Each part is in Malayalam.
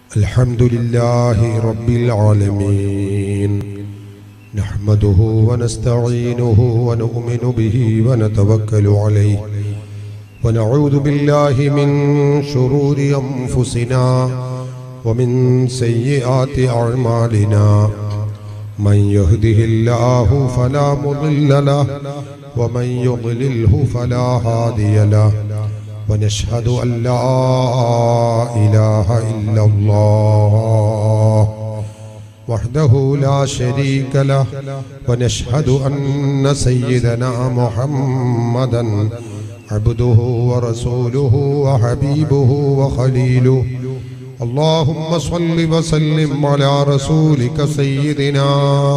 الحمد لله رب العالمين نحمده ونستعينه ونؤمن به ونتوكل عليه ونعوذ بالله من شرور أنفسنا ومن سيئات أعمالنا من يهده الله فلا مضل له ومن يضلله فلا هادي له ونشهد أن لا إله إلا الله وحده لا شريك له ونشهد أن سيدنا محمدا عبده ورسوله وحبيبه وخليله اللهم صل وسلم على رسولك سيدنا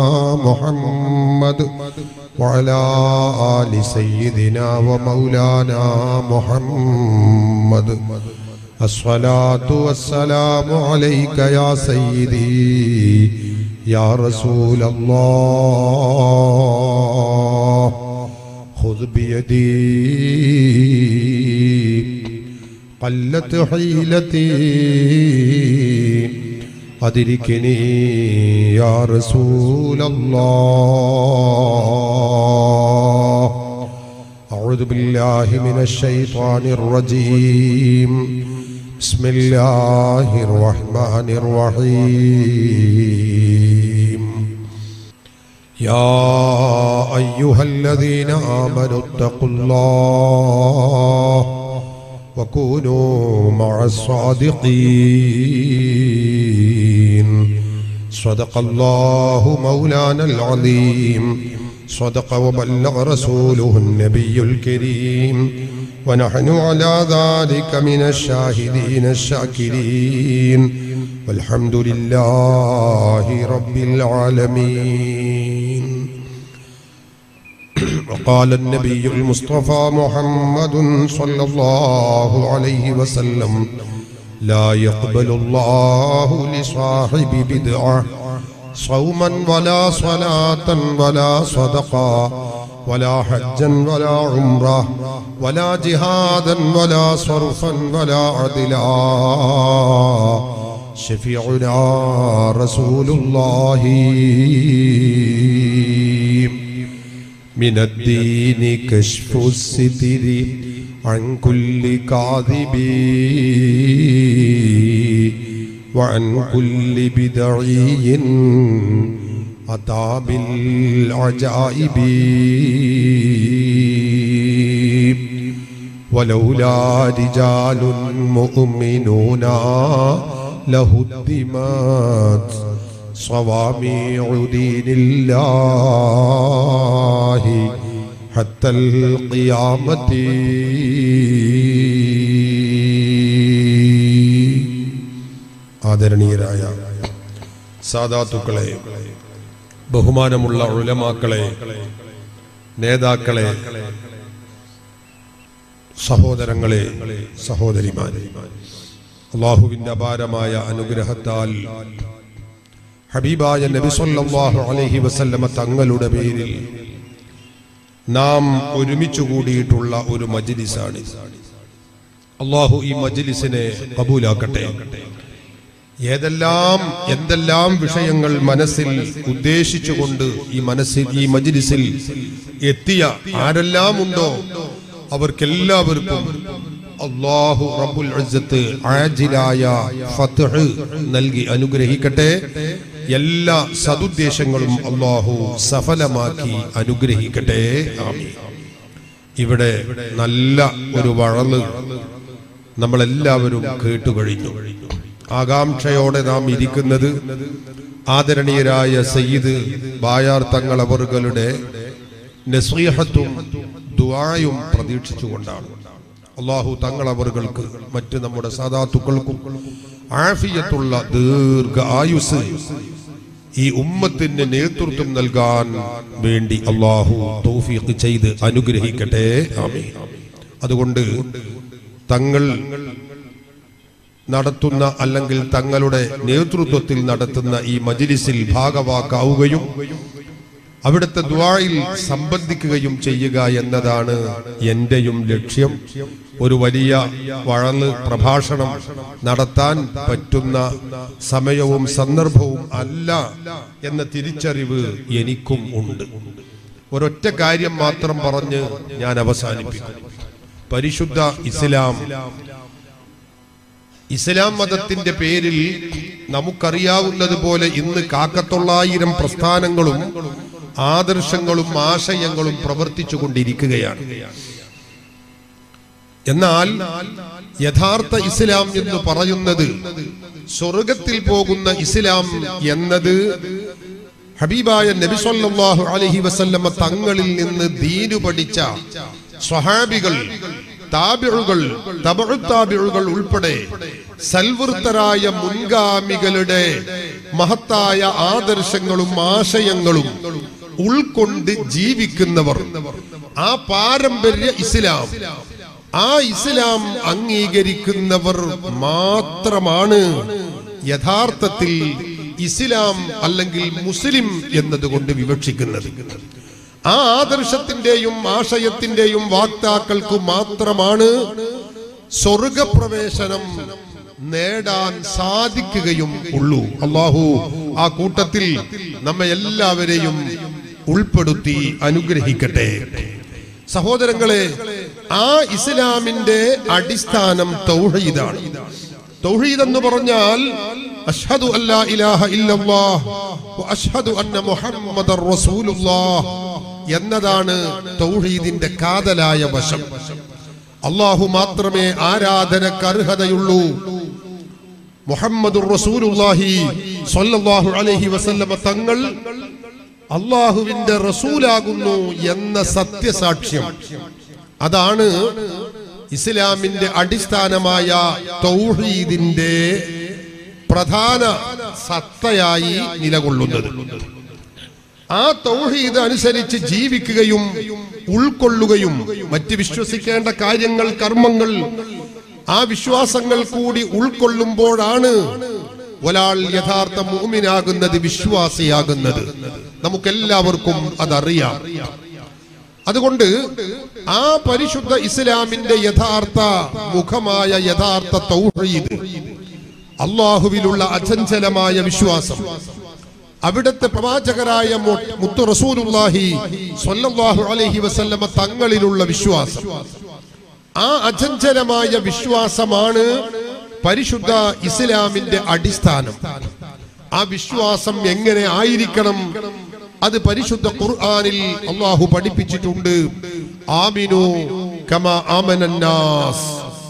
محمد وعلى آل سيدنا ومولانا محمد الصلاة والسلام عليك يا سيدي يا رسول الله خذ بيدي قلت حيلتي أدركني يا رسول الله أعوذ بالله من الشيطان الرجيم بسم الله الرحمن الرحيم يا أيها الذين آمنوا اتقوا الله وكونوا مع الصادقين صدق الله مولانا العظيم صدق وبلغ رسوله النبي الكريم ونحن على ذلك من الشاهدين الشاكرين والحمد لله رب العالمين وقال النبي المصطفى محمد صلى الله عليه وسلم لا يقبل الله لصاحب بدعة صوما ولا صلاة ولا صدقة ولا حجا ولا عمرة ولا جهادا ولا صرفا ولا عدلا شفيعنا رسول الله من الدين كشف الستر عن كل كاذب وعن كل بدعي أتى بالعجائب ولولا رجال مؤمنون لهدمت صوامع دين الله حتى القيامة ആദരണീയരായ സാധാത്തുക്കളെ ബഹുമാനമുള്ള ഉലമാക്കളെ നേതാക്കളെ സഹോദരങ്ങളെ സഹോദരിമാരെ അള്ളാഹുവിന്റെ അപാരമായ അനുഗ്രഹത്താൽ ഹബീബായ നബി സല്ലല്ലാഹു അലൈഹി വസല്ലമ തങ്ങളുടെ പേരിൽ നാം ഒരുമിച്ച് കൂടിയിട്ടുള്ള ഒരു മജ്ലിസാണ് അള്ളാഹു ഈ മജ്ലിസിനെ കബൂലാക്കട്ടെ ഏതെല്ലാം എന്തെല്ലാം വിഷയങ്ങൾ മനസ്സിൽ ഉദ്ദേശിച്ചുകൊണ്ട് ഈ മനസ്സിൽ ഈ മജ്ലിസിൽ എത്തിയ ആരെല്ലാം ഉണ്ടോ അവർക്കെല്ലാവർക്കും അള്ളാഹു റബ്ബുൽ ഇസ്സത്ത് ആജിലായ ഫത്ഹ് നൽകി അനുഗ്രഹിക്കട്ടെ എല്ലാ സതുദ്ദേശങ്ങളും അള്ളാഹു സഫലമാക്കി അനുഗ്രഹിക്കട്ടെ ആമീൻ ഇവിടെ നല്ല ഒരു വഴല് നമ്മളെല്ലാവരും കേട്ടുകഴിഞ്ഞു ആകാംക്ഷയോടെ നാം ഇരിക്കുന്നത് ആദരണീയരായ സയ്യിദ് ബായാർ തങ്ങൾ അവറുകളുടെ നസീഹത്തും ദുആയും പ്രതീക്ഷിച്ചുകൊണ്ടാണ് അള്ളാഹു തങ്ങൾ അവറുകൾക്ക് മറ്റ് നമ്മുടെ സാധാത്തുക്കൾക്കും ആഫിയത്തുള്ള ദീർഘ ആയുസ് ഈ ഉമ്മത്തിന് നേതൃത്വം നൽകാൻ വേണ്ടി അള്ളാഹു തൗഫീഖ് ചെയ്ത് അനുഗ്രഹിക്കട്ടെ ആമീൻ അതുകൊണ്ട് തങ്ങൾ നടത്തുന്ന അല്ലെങ്കിൽ തങ്ങളുടെ നേതൃത്വത്തിൽ നടത്തുന്ന ഈ മജിലിസിൽ ഭാഗവാക്കാവുകയും അവിടുത്തെ ദ്വായിൽ സംബന്ധിക്കുകയും ചെയ്യുക എന്നതാണ് എന്റെയും ലക്ഷ്യം ഒരു വലിയ വഴല് പ്രഭാഷണം നടത്താൻ പറ്റുന്ന സമയവും സന്ദർഭവും അല്ല എന്ന തിരിച്ചറിവ് എനിക്കും ഉണ്ട് ഒരൊറ്റ കാര്യം മാത്രം പറഞ്ഞ് ഞാൻ അവസാനിപ്പിക്കും പരിശുദ്ധ ഇസ്ലാം ഇസ്ലാം മതത്തിന്റെ പേരിൽ നമുക്കറിയാവുന്നതുപോലെ ഇന്ന് കാക്കത്തൊള്ളായിരം പ്രസ്ഥാനങ്ങളും ആദർശങ്ങളും ആശയങ്ങളും പ്രവർത്തിച്ചു കൊണ്ടിരിക്കുകയാണ് എന്നാൽ യഥാർത്ഥ ഇസ്ലാം എന്ന് പറയുന്നത് സ്വർഗത്തിൽ പോകുന്ന ഇസ്ലാം എന്നത് ഹബീബായ നബി സല്ലല്ലാഹു അലൈഹി വസല്ലമ തങ്ങളിൽ നിന്ന് ദീനു പഠിച്ച സ്വഹാബികൾ താബിഴുകൾ തബഴുത്താബിഴുകൾ ഉൾപ്പെടെ സൽവൃത്തരായ മുൻഗാമികളുടെ മഹത്തായ ആദർശങ്ങളും ആശയങ്ങളും ഉൾക്കൊണ്ട് ജീവിക്കുന്നവർ ആ പാരമ്പര്യ ഇസ്ലാം ആ ഇസ്ലാം അംഗീകരിക്കുന്നവർ മാത്രമാണ് യഥാർത്ഥത്തിൽ ഇസ്ലാം അല്ലെങ്കിൽ മുസ്ലിം എന്നതുകൊണ്ട് വിവക്ഷിക്കുന്നത് ആ ആദർശത്തിന്റെയും ആശയത്തിന്റെയും വാക്താക്കൾക്ക് മാത്രമാണ് സ്വർഗപ്രവേശനം നേടാൻ സാധിക്കുകയും ഉള്ളൂ അള്ളാഹു ആ കൂട്ടത്തിൽ നമ്മെ എല്ലാവരെയും ഉൾപ്പെടുത്തി അനുഗ്രഹിക്കട്ടെ സഹോദരങ്ങളെ ആ ഇസ്ലാമിന്റെ അടിസ്ഥാനം തൗഹീദാണ് തൗഹീദ് എന്ന് പറഞ്ഞാൽ അഷ്ഹദു അല്ലാ ഇലാഹ ഇല്ലല്ലാഹ് വ അഷ്ഹദു അന്ന മുഹമ്മദർ റസൂലുള്ളാഹ് എന്നതാണ് തൗഹീദിന്റെ കാതലായ വശം അള്ളാഹു മാത്രമേ ആരാധനക്ക് അർഹതയുള്ളൂ മുഹമ്മദുർ റസൂലുള്ളാഹി സ്വല്ലല്ലാഹു അലൈഹി വസല്ലമ തങ്ങൾ അള്ളാഹുവിന്റെ റസൂലാകുന്നു എന്ന സത്യസാക്ഷ്യം അതാണ് ഇസ്ലാമിന്റെ അടിസ്ഥാനമായ തൗഹീദിന്റെ പ്രധാന സത്തയായി നിലകൊള്ളുന്നത് ആ തൗഹീദ് അനുസരിച്ച് ജീവിക്കുകയും ഉൾക്കൊള്ളുകയും മറ്റ് വിശ്വസിക്കേണ്ട കാര്യങ്ങൾ കർമ്മങ്ങൾ ആ വിശ്വാസങ്ങൾ കൂടി ഉൾക്കൊള്ളുമ്പോഴാണ് ഒരാൾ യഥാർത്ഥ മൂമിനാകുന്നത് വിശ്വാസിയാകുന്നത് നമുക്കെല്ലാവർക്കും അതറിയാം അതുകൊണ്ട് ആ പരിശുദ്ധ ഇസ്ലാമിന്റെ യഥാർത്ഥ മുഖമായ യഥാർത്ഥ തൗഹീദ് അള്ളാഹുവിലുള്ള അചഞ്ചലമായ വിശ്വാസം അവിടുത്തെ പ്രവാചകരായ മു- മുത്തു റസൂലുള്ളാഹി സ്വല്ലല്ലാഹു അലൈഹി വസല്ലമ തങ്ങളിലുള്ള വിശ്വാസം ആ അചഞ്ചലമായ വിശ്വാസമാണ് പരിശുദ്ധ ഇസ്ലാമിന്റെ അടിസ്ഥാനം ആ വിശ്വാസം എങ്ങനെ ആയിരിക്കണം അത് പരിശുദ്ധ ഖുർആനിൽ അള്ളാഹു പഠിപ്പിച്ചിട്ടുണ്ട് ആമിനു കമ ആമനന്നാസ്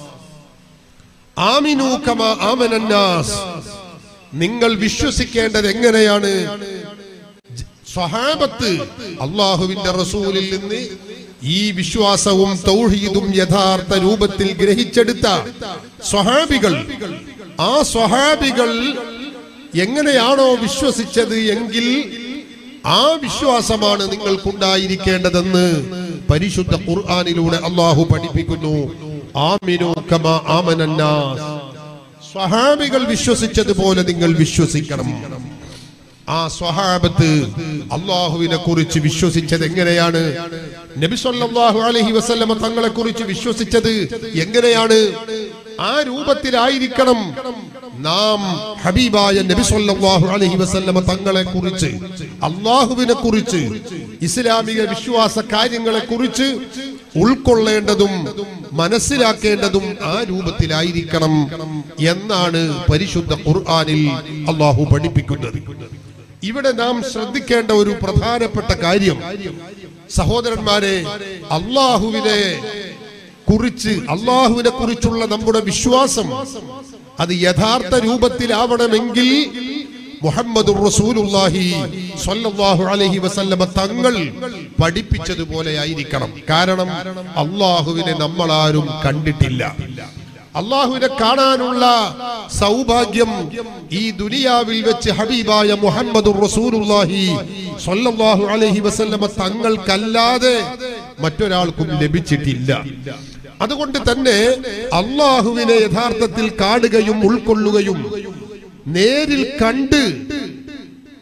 ആമിനു കമ ആമനന്നാസ് നിങ്ങൾ വിശ്വസിക്കേണ്ടത് എങ്ങനെയാണ് സ്വഹാബത്ത് അള്ളാഹുവിന്റെ റസൂലിൽ നിന്ന് ഈ വിശ്വാസവും തൗഹീദും യഥാർത്ഥ രൂപത്തിൽ ഗ്രഹിച്ചെടുത്ത സ്വഹാബികൾ ആ സ്വഹാബികൾ എങ്ങനെയാണോ വിശ്വസിച്ചത് എങ്കിൽ ആ വിശ്വാസമാണ് നിങ്ങൾക്കുണ്ടായിരിക്കേണ്ടതെന്ന് പരിശുദ്ധ ഖുർആനിലൂടെ അള്ളാഹു പഠിപ്പിക്കുന്നു ആമിനു കമ ആമനന്നാസ് സ്വഹാബികൾ വിശ്വസിച്ചതുപോലെ നിങ്ങൾ വിശ്വസിക്കണം ആ സ്വഹാബത്ത് അള്ളാഹുവിനെ കുറിച്ച് വിശ്വസിച്ചത് എങ്ങനെയാണ് നബി സല്ലല്ലാഹു അലൈഹി വസല്ലമ തങ്ങളെ കുറിച്ച് വിശ്വസിച്ചത് എങ്ങനെയാണ് ആ രൂപത്തിലായിരിക്കണം നാം ഹബീബായ നബി സല്ലല്ലാഹു അലൈഹി വസല്ലമ തങ്ങളെ കുറിച്ച് അള്ളാഹുവിനെ കുറിച്ച് ഇസ്ലാമിക വിശ്വാസ കാര്യങ്ങളെ കുറിച്ച് ഉൾക്കൊള്ളേണ്ടതും മനസ്സിലാക്കേണ്ടതും ആ രൂപത്തിലായിരിക്കണം എന്നാണ് പരിശുദ്ധ ഖുർആനിൽ അള്ളാഹു പഠിപ്പിക്കുന്നത് ഇവിടെ നാം ശ്രദ്ധിക്കേണ്ട ഒരു പ്രധാനപ്പെട്ട കാര്യം സഹോദരന്മാരെ അള്ളാഹുവിനെ കുറിച്ച് അള്ളാഹുവിനെ കുറിച്ചുള്ള നമ്മുടെ വിശ്വാസം അത് യഥാർത്ഥ രൂപത്തിലാവണമെങ്കിൽ മുഹമ്മദ് റസൂലുള്ളാഹി സ്വല്ലല്ലാഹു അലൈഹി വസല്ലമ തങ്ങൾ പഠിപ്പിച്ചതുപോലെ ആയിരിക്കണം കാരണം അള്ളാഹുവിനെ നമ്മളാരും കണ്ടിട്ടില്ല അള്ളാഹുവിനെ കാണാനുള്ള സൗഭാഗ്യം ഈ ദുനിയാവിൽ വെച്ച് ഹബീബായ മുഹമ്മദ് റസൂലുള്ളാഹി സ്വല്ലല്ലാഹു അലൈഹി വസല്ലമ തങ്ങൾക്കല്ലാതെ മറ്റൊരാൾക്കും ലഭിച്ചിട്ടില്ല അതുകൊണ്ട് തന്നെ അള്ളാഹുവിനെ യഥാർത്ഥത്തിൽ കാണുകയും ഉൾക്കൊള്ളുകയും നേരിൽ കണ്ട്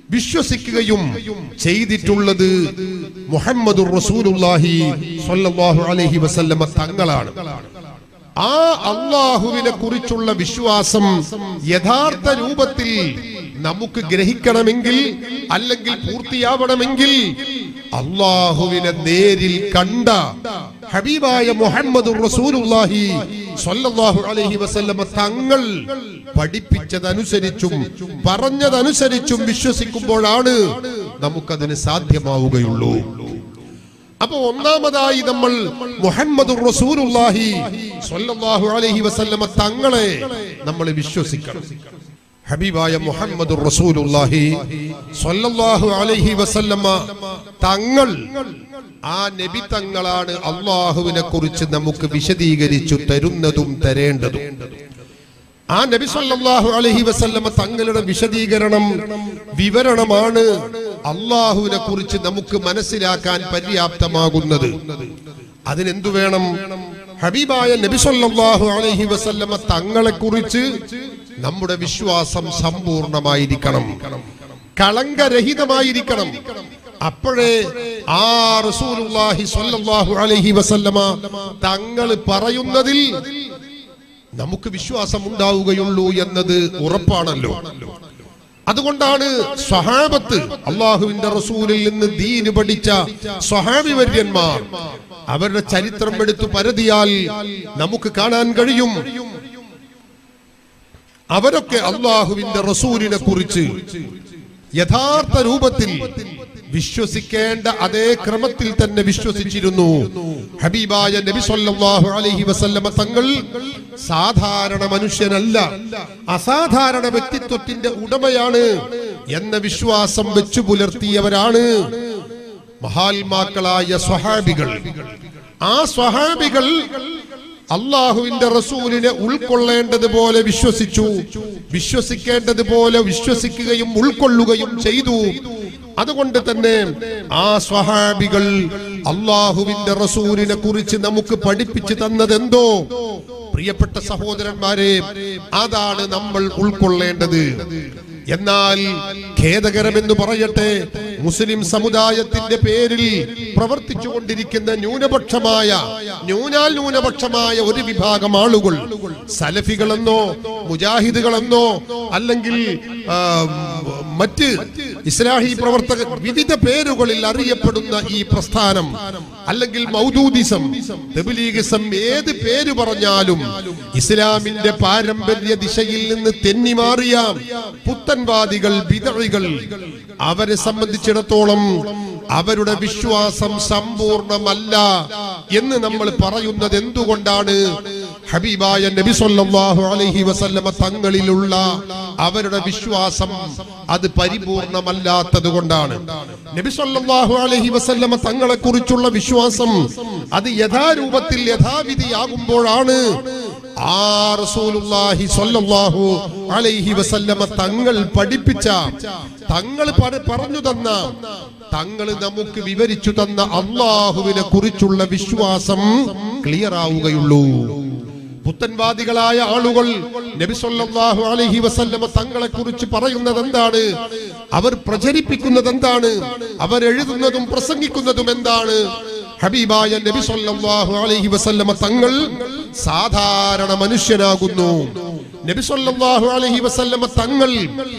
വിശ്വസിക്കുകയും ചെയ്തിട്ടുള്ളത് മുഹമ്മദുർ റസൂലുള്ളാഹി സ്വല്ലല്ലാഹു അലൈഹി വസല്ലമ തങ്ങളാണ് ആ അള്ളാഹുവിനെ കുറിച്ചുള്ള വിശ്വാസം യഥാർത്ഥ രൂപത്തിൽ നമുക്ക് ഗ്രഹിക്കണമെങ്കിൽ അല്ലെങ്കിൽ പൂർത്തിയാവണമെങ്കിൽ അള്ളാഹുവിനെ നേരിൽ കണ്ട ഹബീബായ മുഹമ്മദ് റസൂലുള്ളാഹി സ്വല്ലല്ലാഹു അലൈഹി വസല്ലമ തങ്ങൾ പഠിപ്പിച്ചതനുസരിച്ചും പറഞ്ഞതനുസരിച്ചും വിശ്വസിക്കുമ്പോഴാണ് നമുക്കതിന് സാധ്യമാവുകയുള്ളൂ അപ്പൊ ഒന്നാമതായി നമ്മൾ മുഹമ്മദ് റസൂലുള്ളാഹി സ്വല്ലല്ലാഹു അലൈഹി വസല്ലമ തങ്ങളെ നമ്മൾ വിശ്വസിക്കണം ഹബീബായ മുഹമ്മദ് റസൂലുള്ളാഹി സ്വല്ലല്ലാഹു അലൈഹി വസല്ലമ തങ്ങൾ ആ നബി തങ്ങളാണ് അള്ളാഹുവിനെ കുറിച്ച് നമുക്ക് വിശദീകരിച്ചു തരുന്നതും തരേണ്ടതും ആ നബി സല്ലല്ലാഹു അലൈഹി വസല്ലമ തങ്ങളുടെ വിശദീകരണം വിവരണമാണ് അള്ളാഹുവിനെ കുറിച്ച് നമുക്ക് മനസ്സിലാക്കാൻ പര്യാപ്തമാകുന്നത് അതിനെന്തു വേണം ഹബീബായ നബി സല്ലല്ലാഹു അലൈഹി വസല്ലമ തങ്ങളെ കുറിച്ച് നമ്മുടെ വിശ്വാസം സമ്പൂർണമായിരിക്കണം കളങ്കരഹിതമായിരിക്കണം അപ്പോഴേ ആ റസൂലുള്ളാഹി സ്വല്ലല്ലാഹു അലൈഹി വസല്ലമ തങ്ങൾ പറയുന്നതിൽ നമുക്ക് വിശ്വാസം ഉണ്ടാവുകയുള്ളൂ എന്നത് ഉറപ്പാണല്ലോ അതുകൊണ്ടാണ് സ്വഹാബത്ത് അള്ളാഹുവിന്റെ റസൂലിൽ നിന്ന് ദീന് പഠിച്ച സ്വഹാബി വര്യന്മാർ അവരുടെ ചരിത്രം എടുത്തു പരതിയാൽ നമുക്ക് കാണാൻ കഴിയും അവരൊക്കെ അള്ളാഹുവിന്റെ റസൂലിനെ കുറിച്ച് യഥാർത്ഥ രൂപത്തിൽ വിശ്വസിക്കേണ്ട അതേ ക്രമത്തിൽ തന്നെ വിശ്വസിച്ചിരുന്നു ഹബീബായ നബി സല്ലല്ലാഹു അലൈഹി വസല്ലമ തങ്ങൾ സാധാരണ മനുഷ്യനല്ല അസാധാരണ വ്യക്തിത്വത്തിന്റെ ഉടമയാണ് എന്ന വിശ്വാസം വെച്ചു പുലർത്തിയവരാണ് മഹാത്മാക്കളായ സ്വഹാബികൾ ആ സ്വഹാബികൾ അള്ളാഹുവിന്റെ റസൂലിനെ ഉൾക്കൊള്ളേണ്ടതുപോലെ വിശ്വസിച്ചു വിശ്വസിക്കേണ്ടതുപോലെ വിശ്വസിക്കുകയും ഉൾക്കൊള്ളുകയും ചെയ്തു അതുകൊണ്ട് തന്നെ ആ സ്വഹാബികൾ അള്ളാഹുവിന്റെ റസൂലിനെ കുറിച്ച് നമുക്ക് പഠിപ്പിച്ചു തന്നതെന്തോ പ്രിയപ്പെട്ട സഹോദരന്മാരെ അതാണ് നമ്മൾ ഉൾക്കൊള്ളേണ്ടത് എന്നാൽ ഖേദകരമെന്ന് പറയട്ടെ മുസ്ലിം സമുദായത്തിന്റെ പേരിൽ പ്രവർത്തിച്ചു കൊണ്ടിരിക്കുന്ന ന്യൂനപക്ഷമായ ന്യൂനാൽ ന്യൂനപക്ഷമായ ഒരു വിഭാഗം ആളുകൾ സലഫികളെന്നോ മുജാഹിദുകളെന്നോ അല്ലെങ്കിൽ ആ, മറ്റ് ഇസ്ലാഹി പ്രവർത്തകർ വിവിധ പേരുകളിൽ അറിയപ്പെടുന്ന ഈ പ്രസ്ഥാനം അല്ലെങ്കിൽ മൗദൂദിസം തെബിലീഗിസം ഏത് പേര് പറഞ്ഞാലും ഇസ്ലാമിന്റെ പാരമ്പര്യ ദിശയിൽ നിന്ന് തെന്നിമാറിയ പുത്തൻവാദികൾ വിതഴികൾ അവരെ സംബന്ധിച്ചിടത്തോളം അവരുടെ വിശ്വാസം സമ്പൂർണമല്ല എന്ന് നമ്മൾ പറയുന്നത് എന്തുകൊണ്ടാണ് ഹബീബായ നബി സല്ലല്ലാഹു അലൈഹി വസല്ലമ തങ്ങളിലുള്ള അവരുടെ വിശ്വാസം അത് പരിപൂർണമല്ലാത്തത് കൊണ്ടാണ് നബി സല്ലല്ലാഹു അലൈഹി വസല്ലമ തങ്ങളെ കുറിച്ചുള്ള വിശ്വാസം അത് യഥാരൂപത്തിൽ യഥാവിധിയാകുമ്പോഴാണ് ആ റസൂലുള്ളാഹി സ്വല്ലല്ലാഹു അലൈഹി വസല്ലമ തങ്ങൾ പഠിപ്പിച്ച തങ്ങൾ പ- പറഞ്ഞു തന്ന തങ്ങൾ നമുക്ക് വിവരിച്ചു തന്ന അള്ളാഹുവിനെ കുറിച്ചുള്ള വിശ്വാസം ക്ലിയർ ആവുകയുള്ളൂ പുത്തൻവാദികളായ ആളുകൾ നബി സല്ലല്ലാഹു അലൈഹി വസല്ലമ തങ്ങളെ കുറിച്ച് പറയുന്നത് എന്താണ് അവർ പ്രചരിപ്പിക്കുന്നത് എന്താണ് അവർ എഴുതുന്നതും പ്രസംഗിക്കുന്നതും എന്താണ് ഹബീബായ നബി സല്ലല്ലാഹു അലൈഹി വസല്ലമ തങ്ങൾ സാധാരണ മനുഷ്യനാകുന്നു നബി സല്ലല്ലാഹു അലൈഹി വസല്ലമ തങ്ങൾ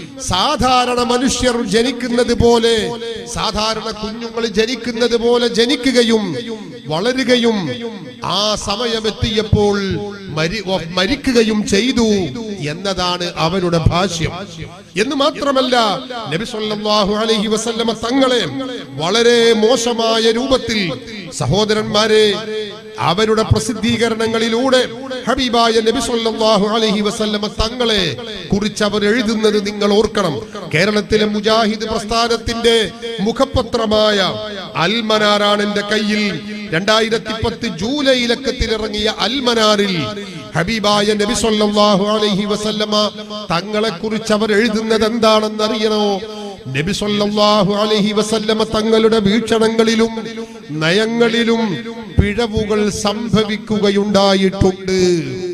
സാധാരണ മനുഷ്യർ ജനിക്കുന്നത് പോലെ സാധാരണ കുഞ്ഞുങ്ങൾ ജനിക്കുന്നത് പോലെ ജനിക്കുകയും വളരുകയും ആ സമയമെത്തിയപ്പോൾ മരി ഓ, മരിക്കുകയും ചെയ്തു എന്നതാണ് അവരുടെ ഭാഷ്യം എന്ന് മാത്രമല്ല നബി സല്ലല്ലാഹു അലൈഹി വസല്ലമ തങ്ങളെ വളരെ മോശമായ രൂപത്തിൽ സഹോദരന്മാരെ അവരുടെ പ്രസിദ്ധീകരണങ്ങളിലൂടെ ഹബീബായ നബി സല്ലല്ലാഹു അലൈഹി വസല്ലമ തങ്ങളെ കുറിച്ച് അവർ എഴുതുന്നത് നിങ്ങൾ ഓർക്കണം കേരളത്തിലെ മുജാഹിദ് പ്രസ്ഥാനത്തിന്റെ മുഖപത്രമായ അൽമനാറാണ് എന്റെ കയ്യിൽ രണ്ടായിരത്തി പത്ത് ജൂലൈ ലക്കത്തിൽ ഇറങ്ങിയ അൽമനാറിൽ ഹബീബായ നബി സല്ലല്ലാഹു അലൈഹി വസല്ലമ തങ്ങളെ കുറിച്ച് അവർ എഴുതുന്നത് എന്താണെന്ന് അറിയണോ നബി സല്ലല്ലാഹു അലൈഹി വസല്ലമ തങ്ങളുടെ വീക്ഷണങ്ങളിലും നയങ്ങളിലും പിഴവുകൾ സംഭവിക്കുകയുണ്ടായിട്ടുണ്ട്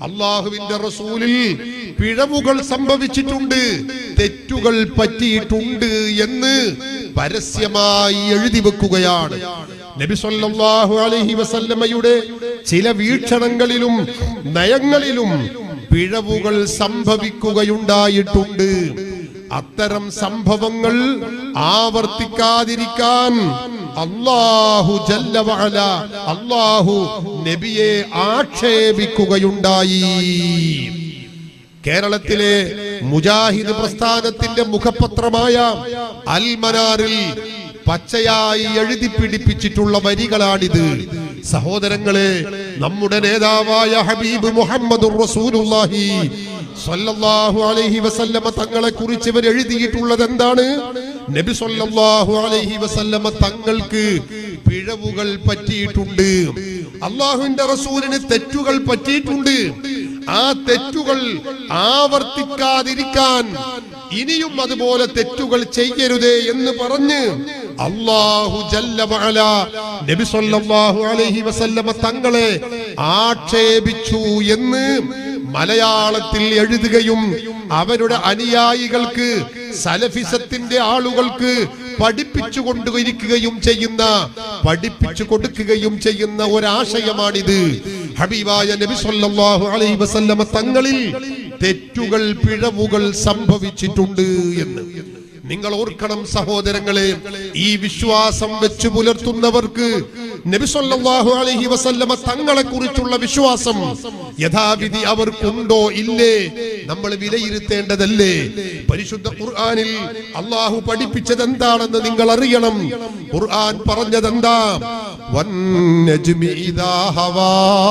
അള്ളാഹുവിന്റെ റസൂലിൽ പിഴവുകൾ സംഭവിച്ചിട്ടുണ്ട് തെറ്റുകൾ പറ്റിയിട്ടുണ്ട് എന്ന് പരസ്യമായി എഴുതി വെക്കുകയാണ് നബി സല്ലല്ലാഹു അലൈഹി വസല്ലമയുടെ ചില വീക്ഷണങ്ങളിലും നയങ്ങളിലും പിഴവുകൾ സംഭവിക്കുകയുണ്ടായിട്ടുണ്ട് അത്തരം സംഭവങ്ങൾ ആവർത്തിക്കാതിരിക്കാൻ അള്ളാഹു ജല്ല വഅല അള്ളാഹു നബിയെ ആക്ഷേപിക്കുകയുണ്ടായി കേരളത്തിലെ മുജാഹിദ് പ്രസ്ഥാനത്തിന്റെ മുഖപത്രമായ അൽമനാറിൽ പച്ചയായി എഴുതി പിടിപ്പിച്ചിട്ടുള്ള വരികളാണിത് സഹോദരങ്ങളെ നമ്മുടെ നേതാവായ ഹബീബ് മുഹമ്മദ് റസൂലുള്ളാഹി സ്വല്ലല്ലാഹു അലൈഹി വസല്ലമ തങ്ങളെ കുറിച്ച് ഇവർ എഴുതിയിട്ടുള്ളത് എന്താണ് നബി സ്വല്ലല്ലാഹു അലൈഹി വസല്ലമ തങ്ങൾക്ക് പിഴവുകൾ പറ്റിയിട്ടുണ്ട് അള്ളാഹുവിന്റെ റസൂലിന് തെറ്റുകൾ പറ്റിയിട്ടുണ്ട് ആ തെറ്റുകൾ ആവർത്തിക്കാതിരിക്കാൻ ഇനിയും അതുപോലെ തെറ്റുകൾ ചെയ്യരുതേ എന്ന് പറഞ്ഞ് അള്ളാഹു ജല്ല വഅല നബി സല്ലല്ലാഹു അലൈഹി വസല്ലമ തങ്ങളെ ആക്ഷേപിച്ചു എന്ന് മലയാളത്തിൽ എഴുതുകയും അവരുടെ അനുയായികൾക്ക് സലഫിസത്തിന്റെ ആളുകൾക്ക് പഠിപ്പിച്ചു കൊണ്ടിരിക്കുകയും ചെയ്യുന്ന പഠിപ്പിച്ചു കൊടുക്കുകയും ചെയ്യുന്ന ഒരാശയമാണിത് ഹബീബായ നബി സല്ലല്ലാഹു അലൈഹി വസല്ലമ തങ്ങളിൽ തെറ്റുകൾ പിഴവുകൾ സംഭവിച്ചിട്ടുണ്ട് എന്ന് നിങ്ങൾ ഓർക്കണം സഹോദരങ്ങളെ ഈ വിശ്വാസം വെച്ച് പുലർത്തുന്നവർക്ക് നബി സല്ലല്ലാഹു അലൈഹി വസല്ലമ തങ്ങളെ കുറിച്ചുള്ള വിശ്വാസം യഥാവിധി അവർക്കുണ്ടോ ഇല്ലേ നമ്മൾ വിലയിരുത്തേണ്ടതല്ലേ പരിശുദ്ധ ഖുർആനിൽ അള്ളാഹു പഠിപ്പിച്ചത് എന്താണെന്ന് നിങ്ങൾ അറിയണം ഖുർആൻ പറഞ്ഞതെന്താ വന്നജ്മി ഇദാ ഹവാ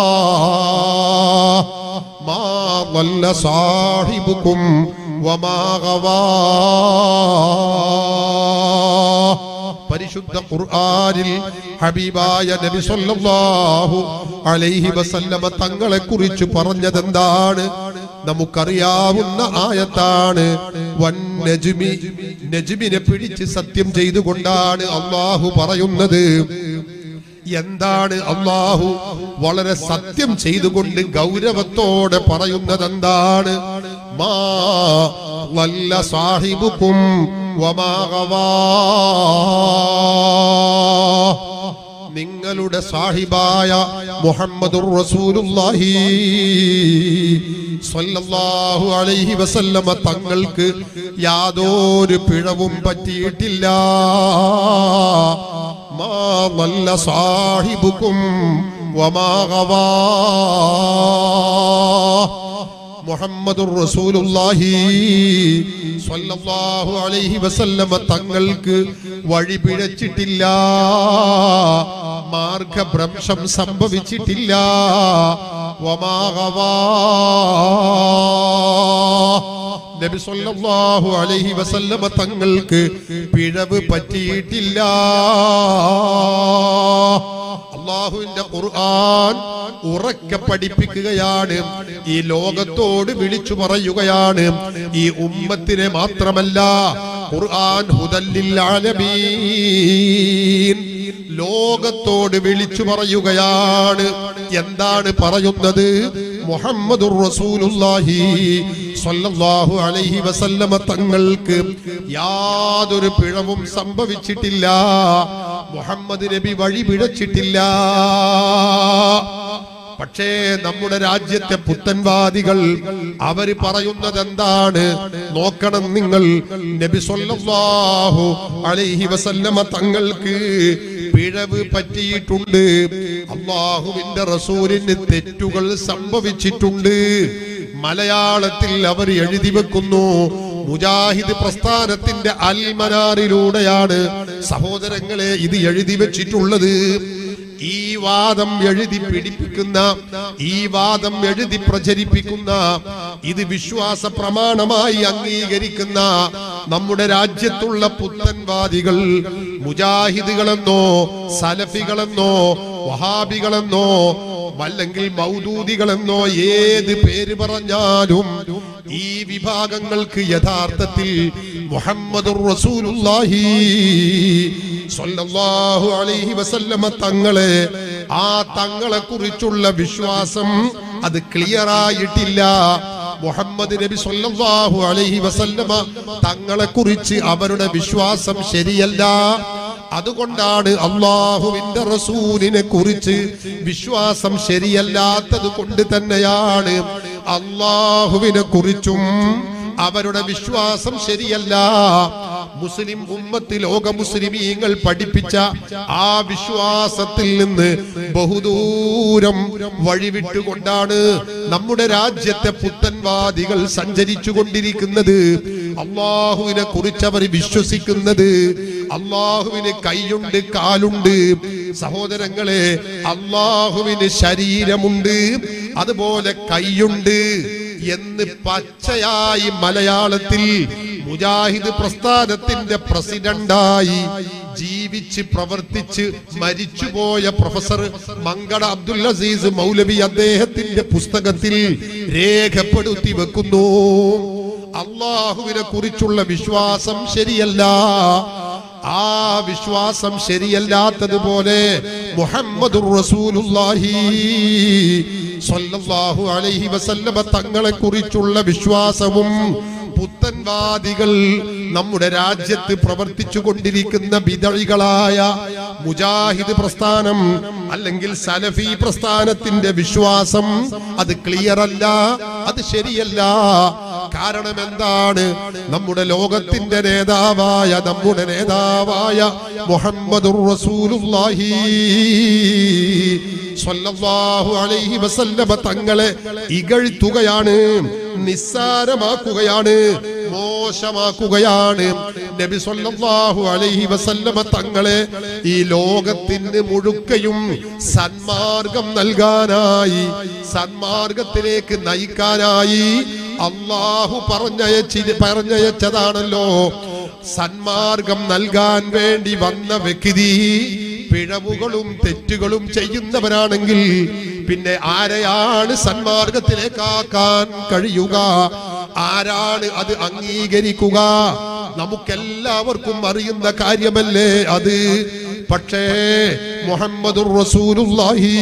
മാ ضل സാഹിബുക്കും വമാ ഗവാ പരിശുദ്ധ ഖുർആനിൽ ഹബീബായ നബി സല്ലല്ലാഹു അലൈഹി വസല്ലമ തങ്ങളെ കുറിച്ച് പറഞ്ഞതെന്താണ് നമുക്കറിയാവുന്ന ആയത്താണ് വൻ നജ്മി നജ്മിനെ പിടിച്ച് സത്യം ചെയ്തുകൊണ്ടാണ് അള്ളാഹു പറയുന്നത് എന്താണ് അള്ളാഹു വളരെ സത്യം ചെയ്തുകൊണ്ട് ഗൗരവത്തോടെ പറയുന്നത് എന്താണ് മാ വല്ല സാഹിബുക്കും വമാകവാ നിങ്ങളുടെ സാഹിബായ മുഹമ്മദുർ റസൂലുള്ളാഹി സ്വല്ലല്ലാഹു അലൈഹി വസല്ലമ തങ്ങൾക്ക് യാതൊരു പിഴവും പറ്റിയിട്ടില്ല മാ വല്ല സാഹിബുക്കും വമാകവാ മുഹമ്മദുർ റസൂലുള്ളാഹി സ്വല്ലല്ലാഹു അലൈഹി വസല്ലമ തങ്ങൾക്ക് വഴി പിഴച്ചിട്ടില്ല മാർഗഭ്രംശം സംഭവിച്ചിട്ടില്ല വമാഗവാ നബി സല്ലല്ലാഹു അലൈഹി വസല്ലമ തങ്ങൾക്ക് പിഴവ് പറ്റിയിട്ടില്ല അള്ളാഹുവിന്റെ ഖുർആൻ ഉറക്കെ പഠിപ്പിക്കുകയാണ് ഈ ലോകത്തോട് വിളിച്ചു പറയുകയാണ് ഈ ഉമ്മത്തിനെ മാത്രമല്ല ഖുർആൻ ഹുദല്ലിൽ ആലമീൻ ലോകത്തോട് വിളിച്ചു പറയുകയാണ് എന്താണ് പറയുന്നത് മുഹമ്മദുർ റസൂലുള്ളാഹി സ്വല്ലല്ലാഹു അലൈഹി വസല്ലമ തങ്ങൾക്ക് യാതൊരു പിഴവും സംഭവിച്ചിട്ടില്ല മുഹമ്മദ് നബി വഴി പിഴച്ചിട്ടില്ല പക്ഷേ നമ്മുടെ രാജ്യത്തെ പുത്തൻവാദികൾ അവര് പറയുന്നത് എന്താണ് നോക്കണം നിങ്ങൾ നബി സല്ലല്ലാഹു അലൈഹി വസല്ലമ തങ്ങൾക്ക് പിഴവ് പറ്റിയിട്ടുണ്ട് അള്ളാഹുവിന്റെ റസൂലിന് തെറ്റുകൾ സംഭവിച്ചിട്ടുണ്ട് മലയാളത്തിൽ അവർ എഴുതി വെക്കുന്നു മുജാഹിദ് പ്രസ്ഥാനത്തിന്റെ അൽമനാറിലൂടെയാണ് സഹോദരങ്ങളെ ഇത് എഴുതി വെച്ചിട്ടുള്ളത് ഈ വാദം എഴുതി പിടിപ്പിക്കുന്ന ഈ വാദം എഴുതി പ്രചരിപ്പിക്കുന്ന ഇത് വിശ്വാസ പ്രമാണമായി അംഗീകരിക്കുന്ന നമ്മുടെ രാജ്യത്തുള്ള പുത്തൻവാദികൾ മുജാഹിദുകളെന്നോ സലഫികളെന്നോ വഹാബികളെന്നോ അല്ലെങ്കിൽ മൗദൂദികളെന്നോ ഏത് പേര് പറഞ്ഞാലും ഈ വിഭാഗങ്ങൾക്ക് യഥാർത്ഥത്തിൽ മുഹമ്മദുർ റസൂലുള്ളാഹി സ്വല്ലല്ലാഹു അലൈഹി വസല്ലമ തങ്ങളെ ആ തങ്ങളെ കുറിച്ചുള്ള വിശ്വാസം അത് ക്ലിയർ ആയിട്ടില്ല മുഹമ്മദ് നബി സല്ലല്ലാഹു അലൈഹി വസല്ലമ തങ്ങളെ കുറിച്ച് അവരുടെ വിശ്വാസം ശരിയല്ല അതുകൊണ്ടാണ് അള്ളാഹുവിന്റെ റസൂലിനെ കുറിച്ച് വിശ്വാസം ശരിയല്ലാത്തത് കൊണ്ട് തന്നെയാണ് അള്ളാഹുവിനെ കുറിച്ചും അവരുടെ വിശ്വാസം ശരിയല്ല മുസ്ലിം ഉമ്മത്ത് ലോക മുസ്ലിമീങ്ങൾ പഠിപ്പിച്ച ആ വിശ്വാസത്തിൽ നിന്ന് ബഹുദൂരം വഴിവിട്ടുകൊണ്ടാണ് നമ്മുടെ രാജ്യത്തെ പുത്തൻവാദികൾ സഞ്ചരിച്ചു കൊണ്ടിരിക്കുന്നത് അള്ളാഹുവിനെ കുറിച്ച് അവർ വിശ്വസിക്കുന്നത് അള്ളാഹുവിന് കൈയുണ്ട് കാലുണ്ട് സഹോദരങ്ങളെ അള്ളാഹുവിന് ശരീരമുണ്ട് അതുപോലെ കൈയുണ്ട് എന്ന് പച്ചയായി മലയാളത്തിൽ മുജാഹിദ് പ്രസ്ഥാനത്തിന്റെ പ്രസിഡന്റായി ജീവിച്ച് പ്രവർത്തിച്ച് മരിച്ചുപോയ പ്രൊഫസർ മങ്കട അബ്ദുൽ അസീസ് മൗലവി അദ്ദേഹത്തിന്റെ പുസ്തകത്തിൽ രേഖപ്പെടുത്തി വെക്കുന്നു അള്ളാഹുവിനെ കുറിച്ചുള്ള വിശ്വാസം ശരിയല്ല ആ വിശ്വാസം ശരിയല്ലാത്തതുപോലെ മുഹമ്മദുർ റസൂലുള്ളാഹി സ്വല്ലല്ലാഹു അലൈഹി വസല്ലമ തങ്ങളെ കുറിച്ചുള്ള വിശ്വാസവും പുത്തൻവാദികൾ നമ്മുടെ രാജ്യത്ത് പ്രവർത്തിച്ചു കൊണ്ടിരിക്കുന്ന വിതഴികളായ മുജാഹിദ് പ്രസ്ഥാനം അല്ലെങ്കിൽ സലഫി പ്രസ്ഥാനത്തിന്റെ വിശ്വാസം അത് ക്ലിയർ അല്ല അത് ശരിയല്ല കാരണം എന്താണ് നമ്മുടെ ലോകത്തിന്റെ നേതാവായ നമ്മുടെ നേതാവായ മുഹമ്മദുർ റസൂലുള്ളാഹി സ്വല്ലല്ലാഹു അലൈഹി വസല്ലമ തങ്ങളെ ഇകഴ്ത്തുകയാണ് നിസ്സാരമാക്കുകയാണ് മോശമാക്കുകയാണ് നബി സല്ലല്ലാഹു അലൈഹി വസല്ലമ തങ്ങളെ ഈ ലോകത്തിന് മുഴുക്കയും സന്മാർഗം നൽകാനായി സന്മാർഗത്തിലേക്ക് നയിക്കാനായി അള്ളാഹു പറഞ്ഞയച്ചി പറഞ്ഞയച്ചതാണല്ലോ സന്മാർഗം നൽകാൻ വേണ്ടി വന്ന വ്യക്തി പിഴവുകളും തെറ്റുകളും ചെയ്യുന്നവരാണെങ്കിൽ പിന്നെ ആരെയാണ് സന്മാർഗത്തിലേക്കാക്കാൻ കഴിയുക ആരാണ് അത് അംഗീകരിക്കുക നമുക്കെല്ലാവർക്കും അറിയുന്ന കാര്യമല്ലേ അത് പക്ഷേ മുഹമ്മദുർ റസൂലുള്ളാഹി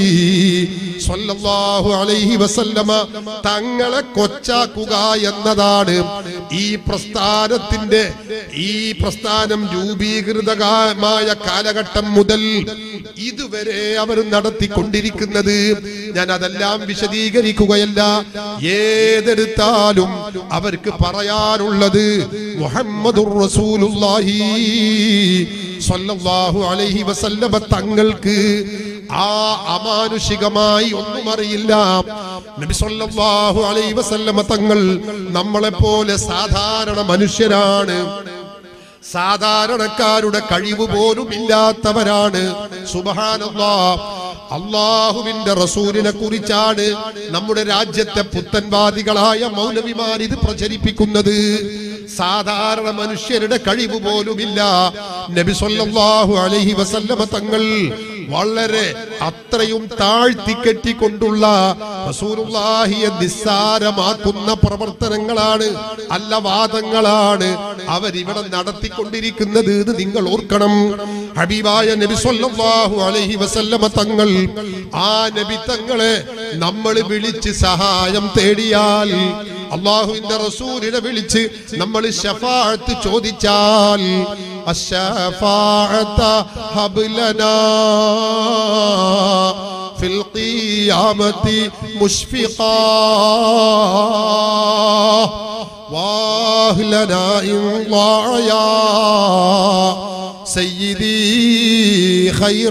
സ്വല്ലല്ലാഹു അലൈഹി വസല്ലമ തങ്ങളെ കൊച്ചാക്കുക എന്നതാണ് ഈ പ്രസ്ഥാനത്തിന്റെ ഈ പ്രസ്ഥാനം രൂപീകൃതമായ കാലഘട്ടം മുതൽ ഇതുവരെ അവർ നടത്തിക്കൊണ്ടിരിക്കുന്നത് ഞാൻ അതെല്ലാം വിശദീകരിക്കുകയല്ല ഏതെടുത്താലും അവർക്ക് പറയാനുള്ളത് മുഹമ്മദുർ റസൂലുള്ളാഹി സ്വല്ലല്ലാഹു അലൈഹി വസല്ലമ തങ്ങൾക്ക് ആ അമാനുഷികമായി ഒന്നും അറിയില്ല നബി സല്ലല്ലാഹു അലൈഹി വസല്ലമ തങ്ങൾ നമ്മളെ പോലെ സാധാരണ മനുഷ്യരാണ് സാധാരണക്കാരുടെ കഴിവ് പോലും ഇല്ലാത്തവരാണ് സുബഹാനല്ലാ അള്ളാഹുവിന്റെ റസൂലിനെ കുറിച്ചാണ് നമ്മുടെ രാജ്യത്തെ പുത്തൻവാദികളായ മൗലവിമാർ ഇത് പ്രചരിപ്പിക്കുന്നത് സാധാരണ മനുഷ്യരുടെ കഴിവ് പോലുമില്ല നബി സല്ലല്ലാഹു അലൈഹി വസല്ലമ തങ്ങൾ വളരെ അത്രയും താഴ്ത്തി കെട്ടിക്കൊണ്ടുള്ള റസൂലുള്ളാഹിയെ നിസ്സാരമാക്കുന്ന പ്രവർത്തനങ്ങളാണ് അല്ല വാദങ്ങളാണ് അവരിവിടെ നടത്തിക്കൊണ്ടിരിക്കുന്നത് എന്ന് നിങ്ങൾ ഓർക്കണം ഹബീബായ നബി സല്ലല്ലാഹു അലൈഹി വസല്ലമ തങ്ങൾ ആ നബി തങ്ങളെ നമ്മൾ വിളിച്ച് സഹായം തേടിയാൽ അള്ളാഹുവിന്റെ റസൂലിനെ വിളിച്ച് നമ്മൾ ഷഫാഅത്ത് ചോദിച്ചാൽ الشفاعة هب لنا في القيامة مشفقا واهلنا إن ضاع يا سيدي خير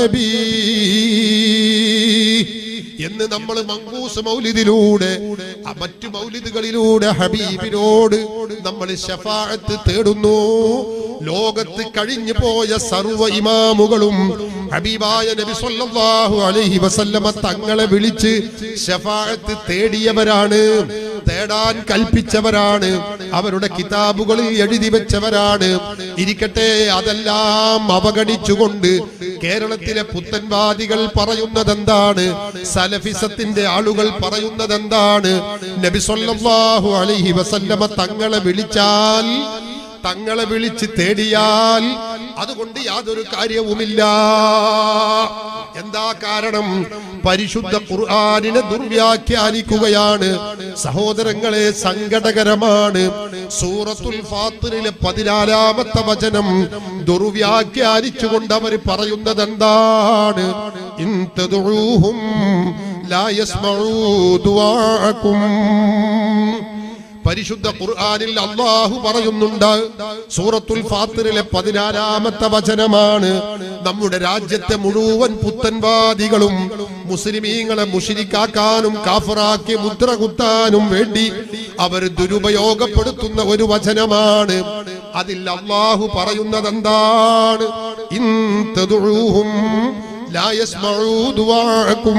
النبي എന്ന് നമ്മൾ മങ്കൂസ് മൗലിദിലൂടെ ആ മറ്റു മൗലിദുകളിലൂടെ ഹബീബിനോട് നമ്മൾ ഷഫാഅത്ത് തേടുന്നു ലോകത്ത് കഴിഞ്ഞു പോയ സർവ ഇമാമുകളും ഹബീബായ നബി സല്ലല്ലാഹു അലൈഹി വസല്ലമ തങ്ങളെ വിളിച്ച് ഷഫാഅത്ത് തേടിയവരാണ് തേടാൻ കൽപ്പിച്ചവരാണ് അവരുടെ കിതാബുകളിൽ എഴുതി വെച്ചവരാണ് ഇരിക്കട്ടെ അതെല്ലാം അവഗണിച്ചുകൊണ്ട് കേരളത്തിലെ പുത്തൻവാദികൾ പറയുന്നത് എന്താണ് സലഫിസത്തിന്റെ ആളുകൾ പറയുന്നത് എന്താണ് നബി സല്ലല്ലാഹു അലൈഹി വസല്ലമ തങ്ങളെ വിളിച്ചാൽ തങ്ങളെ വിളിച്ച് തേടിയാൽ അതുകൊണ്ട് യാതൊരു കാര്യവുമില്ല എന്താ കാരണം പരിശുദ്ധ ഖുർആനിനെ ദുർവ്യാഖ്യാനിക്കുകയാണ് സഹോദരങ്ങളെ സങ്കടകരമാണ് സൂറത്തുൽ ഫാത്തിറിലെ പതിനാലാമത്തെ വചനം ദുർവ്യാഖ്യാനിച്ചുകൊണ്ട് അവർ പറയുന്നത് എന്താണ് ഇൻ തദ്ഉഹും ലാ യസ്മഊ ദുആഅക്കും പരിശുദ്ധ ഖുർആനിൽ അള്ളാഹു പറയുന്നുണ്ട് സൂറത്തുൽ ഫാത്തിറിലെ പതിനാലാമത്തെ വചനമാണ് നമ്മുടെ രാജ്യത്തെ മുഴുവൻ പുത്തൻവാദികളും മുസ്ലിമീങ്ങളെ മുഷിരിക്കാക്കാനും കാഫറാക്കി മുദ്ര കുത്താനും വേണ്ടി അവർ ദുരുപയോഗപ്പെടുത്തുന്ന ഒരു വചനമാണ് അതിൽ അള്ളാഹു പറയുന്നത് എന്താണ് ഇൻ തദ്ഉഹും ലാ യസ്മഊ ദുആഅക്കും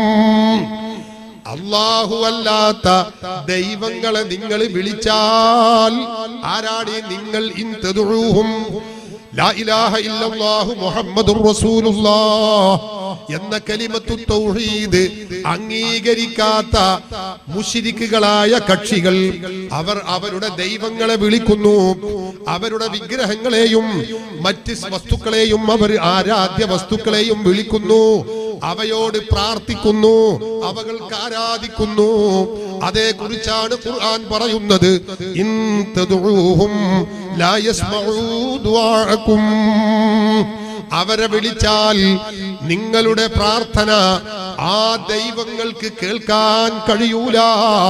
അള്ളാഹു അല്ലാത്ത ദൈവങ്ങളെ നിങ്ങൾ വിളിച്ചാൽ ആരാണ് ഈ നിങ്ങൾ ഇൻ തദ്ഉഹും ലാ ഇലാഹ ഇല്ലല്ലാഹു മുഹമ്മദുർ റസൂലുള്ളാഹ് എന്ന കലിമത്തു തൗഹീദ് അംഗീകരിക്കാത്ത മുശിരിക്കുകളായ കക്ഷികൾ അവർ അവരുടെ ദൈവങ്ങളെ വിളിക്കുന്നു അവരുടെ വിഗ്രഹങ്ങളെയും മറ്റ് വസ്തുക്കളെയും അവർ ആരാധ്യ വസ്തുക്കളെയും വിളിക്കുന്നു അവയോട് പ്രാർത്ഥിക്കുന്നു അവകൾക്ക് ആരാധിക്കുന്നു അതേക്കുറിച്ചാണ് ഖുർആൻ പറയുന്നത് ഇൻ തദ്ഉഹും ലാ യസ്മഊ ദുആഅക്കും അവരെ വിളിച്ചാൽ നിങ്ങളുടെ പ്രാർത്ഥന ആ ദൈവങ്ങൾക്ക് കേൾക്കാൻ കഴിയൂല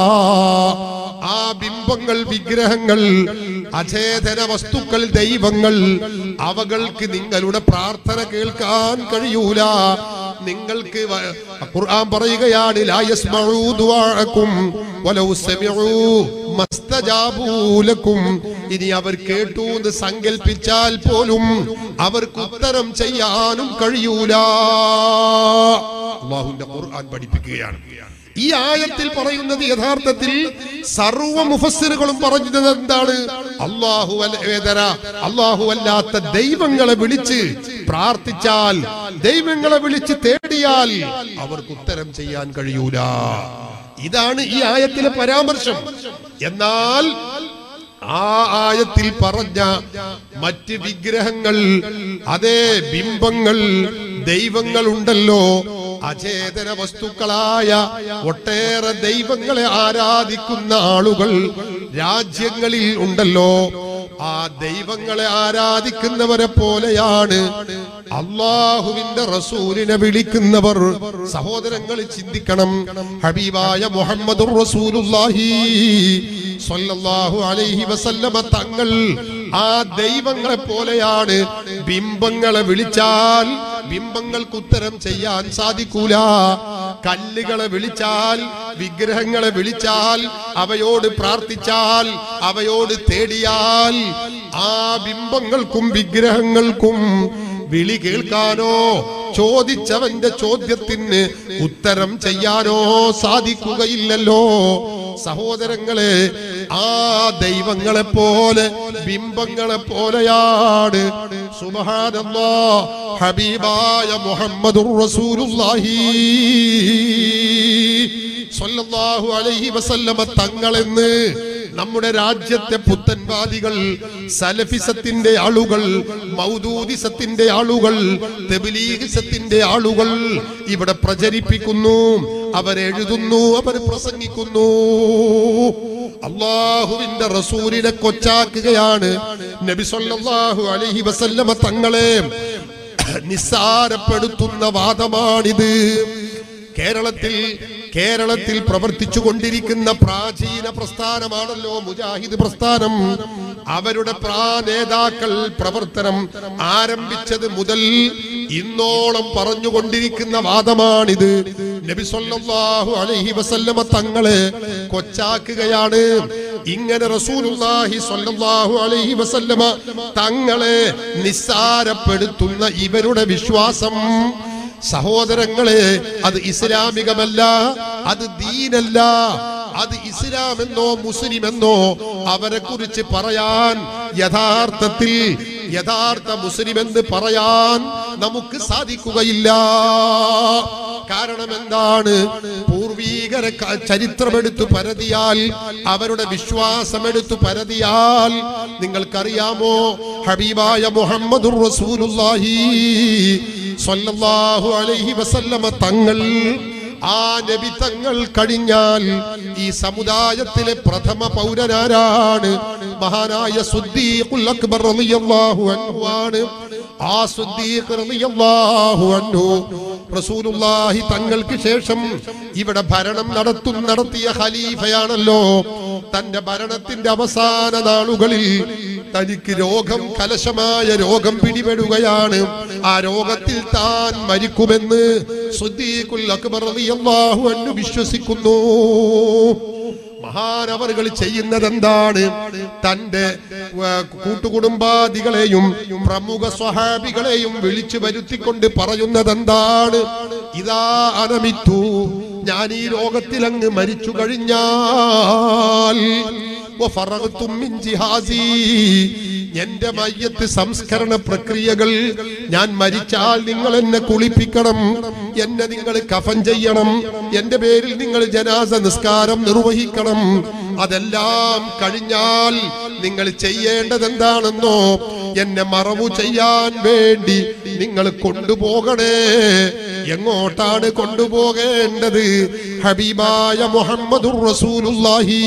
ആ ബിംബങ്ങൾ വിഗ്രഹങ്ങൾ അചേതന വസ്തുക്കൾ ദൈവങ്ങൾ അവകൾക്ക് നിങ്ങളുടെ പ്രാർത്ഥന കേൾക്കാൻ കഴിയൂല നിങ്ങൾക്ക് വ- ഖുർആൻ പറയുകയാണ് ലാ യസ്മഊ ദുആഅക്കും വലൗ സമിഊ മസ്തജാബൂ ലക്കും ഇനി അവർ കേട്ടു എന്ന് സങ്കൽപ്പിച്ചാൽ പോലും അവർക്ക് ഉത്തരം ചെയ്യാനും കഴിയൂല അള്ളാഹുവിന്റെ ഖുർആൻ പഠിപ്പിക്കുകയാണ് ഈ ആയത്തിൽ പറയുന്നത് യഥാർത്ഥത്തിൽ സർവ മുഫസ്സിറുകളും പറഞ്ഞത് എന്താണ് അള്ളാഹു വേദന അള്ളാഹു അല്ലാത്ത ദൈവങ്ങളെ വിളിച്ച് പ്രാർത്ഥിച്ചാൽ ദൈവങ്ങളെ വിളിച്ച് തേടിയാൽ അവർക്ക് ഉത്തരം ചെയ്യാൻ കഴിയൂല ഇതാണ് ഈ ആയത്തിലെ പരാമർശം എന്നാൽ ആ ആയത്തിൽ പറഞ്ഞ മറ്റ് വിഗ്രഹങ്ങൾ അതേ ബിംബങ്ങൾ ദൈവങ്ങൾ ഉണ്ടല്ലോ അചേതന വസ്തുക്കളായ ഒട്ടേറെ ദൈവങ്ങളെ ആരാധിക്കുന്ന ആളുകൾ രാജ്യങ്ങളിൽ ഉണ്ടല്ലോ ആ ദൈവങ്ങളെ ആരാധിക്കുന്നവരെ പോലെയാണ് അള്ളാഹുവിന്റെ റസൂലിനെ വിളിക്കുന്നവർ സഹോദരങ്ങൾ ചിന്തിക്കണം ഹബീബായ മുഹമ്മദുർ റസൂലുള്ളാഹി സ്വല്ലല്ലാഹു അലൈഹി വസല്ലമ തങ്ങൾ ആ ദൈവങ്ങളെ പോലെയാണ് ബിംബങ്ങളെ വിളിച്ചാൽ ബിംബങ്ങൾക്ക് ഉത്തരം ചെയ്യാൻ സാധിക്കൂല കല്ലുകളെ വിളിച്ചാൽ വിഗ്രഹങ്ങളെ വിളിച്ചാൽ അവയോട് പ്രാർത്ഥിച്ചാൽ അവയോട് തേടിയാൽ ആ ബിംബങ്ങൾക്കും വിഗ്രഹങ്ങൾക്കും വിളി കേൾക്കാനോ ചോദിച്ചവന്റെ ചോദ്യത്തിന് ഉത്തരം ചെയ്യാനോ സാധിക്കുകയില്ലല്ലോ സഹോദരങ്ങളെ ആ ദൈവങ്ങളെ പോലെ ബിംബങ്ങളെ പോലെയാണ് സുബ്ഹാനല്ലാ ഹബീബായ മുഹമ്മദുർ റസൂലുള്ളാഹി സ്വല്ലല്ലാഹു അലൈഹി വസല്ലമ തങ്ങളെന്ന് നമ്മുടെ രാജ്യത്തെ പുത്തൻവാദികൾ സലഫിസത്തിന്റെ ആളുകൾ മൗദൂദിസത്തിന്റെ ആളുകൾ തെബിലീഗിസത്തിന്റെ ആളുകൾ ഇവിടെ പ്രചരിപ്പിക്കുന്നു അവരെഴുതുന്നു അവർ പ്രസംഗിക്കുന്നു അള്ളാഹുവിന്റെ റസൂലിനെ കൊച്ചാക്കുകയാണ് നബി സല്ലല്ലാഹു അലൈഹി വസല്ലമ തങ്ങളെ നിസ്സാരപ്പെടുത്തുന്ന വാദമാണിത് കേരളത്തിൽ കേരളത്തിൽ പ്രവർത്തിച്ചു കൊണ്ടിരിക്കുന്ന പ്രാചീന പ്രസ്ഥാനമാണല്ലോ മുജാഹിദ് പ്രസ്ഥാനം അവരുടെ പ്രാ നേതാക്കൾ പ്രവർത്തനം ആരംഭിച്ചത് മുതൽ ഇന്നോളം പറഞ്ഞുകൊണ്ടിരിക്കുന്ന വാദമാണിത് നബി സല്ലല്ലാഹു അലൈഹി വസല്ലമ തങ്ങളെ കൊച്ചാക്കുകയാണ് ഇങ്ങനെ റസൂലുള്ളാഹി സ്വല്ലല്ലാഹു അലൈഹി വസല്ലമ തങ്ങളെ നിസ്സാരപ്പെടുത്തുന്ന ഇവരുടെ വിശ്വാസം സഹോദരങ്ങളെ അത് ഇസ്ലാമികമല്ല അത് ദീനല്ല അത് ഇസ്ലാം എന്നോ മുസ്ലിം എന്നോ അവരെ കുറിച്ച് പറയാൻ യഥാർത്ഥത്തിൽ യഥാർത്ഥ മുസ്ലിം എന്ന് പറയാൻ നമുക്ക് സാധിക്കുകയില്ല കാരണം എന്താണ് പൂർവീകര ക- ചരിത്രമെടുത്തു പരതിയാൽ അവരുടെ വിശ്വാസമെടുത്തു പരതിയാൽ നിങ്ങൾക്കറിയാമോ ഹബീബായ മുഹമ്മദുർ റസൂലുള്ളാഹി സ്വല്ലല്ലാഹു അലൈഹി വസല്ലമ തങ്ങൾ ആ നബി തങ്ങൾ കഴിഞ്ഞാൽ ഈ സമുദായത്തിലെ പ്രഥമ പൗരനാരാണ് മഹാനായ സുദ്ദീഖുൽ അക്ബർ റളിയല്ലാഹു അൻഹു ആണ് ആ സുദ്ദീഖ് റളിയല്ലാഹു അൻഹു റസൂലുള്ളാഹി തങ്ങൾക്ക് ശേഷം ഇവിടെ ഭരണം നടത്തും നടത്തിയ ഖലീഫയാണല്ലോ തന്റെ ഭരണത്തിന്റെ അവസാന നാളുകളിൽ തനിക്ക് രോഗം കലശമായ രോഗം പിടിപെടുകയാണ് ആ രോഗത്തിൽ താൻ മരിക്കുമെന്ന് സുദ്ദീഖുൽ അക്ബർ റളിയല്ലാഹു അൻഹു വിശ്വസിക്കുന്നു മഹാനവറുകൾ ചെയ്യുന്നത് എന്താണ് തന്റെ ആ, കൂട്ടുകുടുംബാദികളെയും പ്രമുഖ സ്വഹാബികളെയും വിളിച്ചു വരുത്തിക്കൊണ്ട് പറയുന്നത് എന്താണ് ഇതാ അനമിത്തു ഞാൻ ഈ ലോകത്തിൽ അങ്ങ് മരിച്ചു കഴിഞ്ഞാൽ വഫറഗ്തും മിൻ ജിഹാസി. എന്റെ മയ്യത്ത് സംസ്കരണ പ്രക്രിയകൾ ഞാൻ മരിച്ചാൽ നിങ്ങൾ എന്നെ കുളിപ്പിക്കണം എന്നെ നിങ്ങൾ കഫൻ ചെയ്യണം എന്റെ പേരിൽ നിങ്ങൾ ജനാസ നിസ്കാരം നിർവഹിക്കണം അതെല്ലാം കഴിഞ്ഞാൽ നിങ്ങൾ ചെയ്യേണ്ടത് എന്താണെന്നോ എന്നെ മറവു ചെയ്യാൻ വേണ്ടി നിങ്ങൾ കൊണ്ടുപോകണേ എങ്ങോട്ടാണ് കൊണ്ടുപോകേണ്ടത് ഹബീബായ മുഹമ്മദുർ റസൂലുള്ളാഹി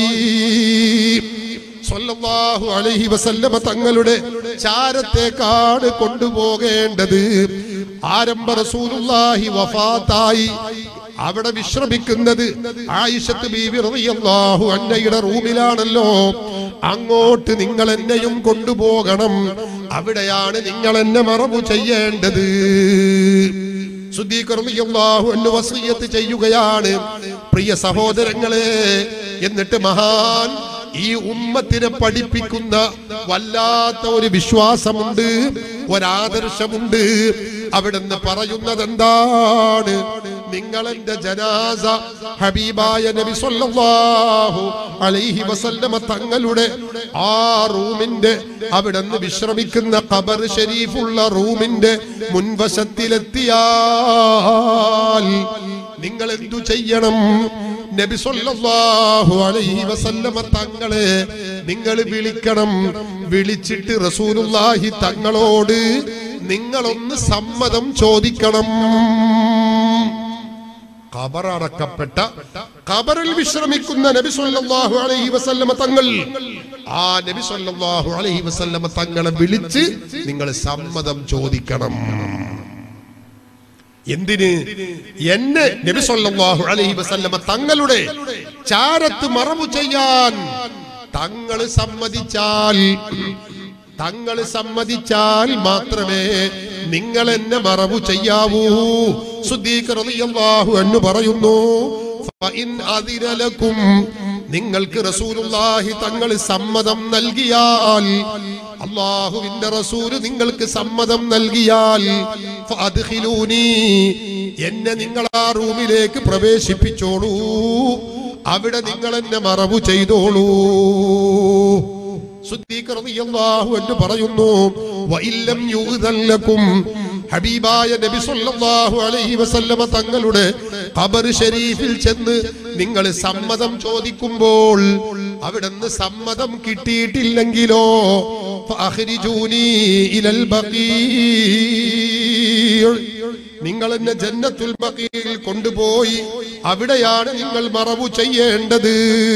സ്വല്ലല്ലാഹു അലൈഹി വസല്ലമ തങ്ങളുടെ ചാരത്തേക്കാണ് കൊണ്ടുപോകേണ്ടത് ആരംഭ റസൂലുള്ളാഹി വഫാത്തായി അവിടെ വിശ്രമിക്കുന്നത് ആയിഷത്ത് ബീവി റളിയല്ലാഹു അന്നയുടെ റൂമിലാണല്ലോ അങ്ങോട്ട് നിങ്ങൾ എന്നെയും കൊണ്ടുപോകണം അവിടെയാണ് നിങ്ങൾ എന്നെ മറവു ചെയ്യേണ്ടത് സുദ്ദീഖ് റളിയല്ലാഹു അൻഹു വസിയ്യത്ത് ചെയ്യുകയാണ് പ്രിയ സഹോദരങ്ങളെ എന്നിട്ട് മഹാൻ ഈ ഉമ്മത്തിനെ പഠിപ്പിക്കുന്ന വല്ലാത്ത ഒരു വിശ്വാസമുണ്ട് ഒരാദർശമുണ്ട് അവിടുന്ന് പറയുന്നത് എന്താണ് നിങ്ങൾ എന്റെ ജനാസ ഹബീബായ നബി സല്ലല്ലാഹു അലൈഹി വസല്ലമ തങ്ങളുടെ ആ റൂമിന്റെ അവിടുന്ന് വിശ്രമിക്കുന്ന ഖബർ ഷരീഫുള്ള റൂമിന്റെ മുൻവശത്തിലെത്തിയാൽ നിങ്ങൾ എന്തു ചെയ്യണം നബി സല്ലല്ലാഹു അലൈഹി വസല്ലമ തങ്ങളെ നിങ്ങൾ വിളിക്കണം വിളിച്ചിട്ട് റസൂലുള്ളാഹി തങ്ങളോട് നിങ്ങളൊന്ന് സമ്മതം ചോദിക്കണം ഖബറടക്കപ്പെട്ട ഖബറിൽ വിശ്രമിക്കുന്ന നബി സല്ലല്ലാഹു അലൈഹി വസല്ലമ തങ്ങൾ ആ നബി സല്ലല്ലാഹു അലൈഹി വസല്ലമ തങ്ങളെ വിളിച്ച് നിങ്ങൾ സമ്മതം ചോദിക്കണം എന്തിന് എന്നെ നബി സല്ലല്ലാഹു അലൈഹി വസല്ലമ തങ്ങളുടെ ചാരത്ത് മറവു ചെയ്യാൻ തങ്ങൾ സമ്മതിച്ചാൽ തങ്ങൾ സമ്മതിച്ചാൽ മാത്രമേ നിങ്ങൾ എന്നെ മറവു ചെയ്യാവൂ സുദ്ദീഖ് റളിയല്ലാഹു അൻഹു പറയുന്നു ഫഇൻ അദിന ലക്കും നിങ്ങൾക്ക് റസൂലുള്ളാഹി തങ്ങൾ സമ്മതം നൽകിയാൽ അള്ളാഹുവിന്റെ റസൂല് നിങ്ങൾക്ക് സമ്മതം നൽകിയാൽ ഫഅദ്ഖിലൂനി എന്നെ നിങ്ങൾ ആ റൂമിലേക്ക് പ്രവേശിപ്പിച്ചോളൂ അവിടെ നിങ്ങൾ എന്നെ മറവു ചെയ്തോളൂ സുദ്ദീഖ് റളിയല്ലാഹു അൻഹു പറയുന്നു വഇല്ലം യുഅ്ദൻ ലക്കും ഹബീബായ നബി സല്ലല്ലാഹു അലൈഹി വസല്ലമ തങ്ങളുടെ ഖബർ ഷരീഫിൽ ചെന്ന് നിങ്ങൾ സമ്മതം ചോദിക്കുമ്പോൾ അവിടുന്ന് സമ്മതം കിട്ടിയിട്ടില്ലെങ്കിലോ ഫഅഖ്രിജൂനി ഇലൽ ബഖീ നിങ്ങൾ എന്നെ ജന്നത്തുൽ ബഖീൽ കൊണ്ടുപോയി അവിടെയാണ് നിങ്ങൾ മറവു ചെയ്യേണ്ടത്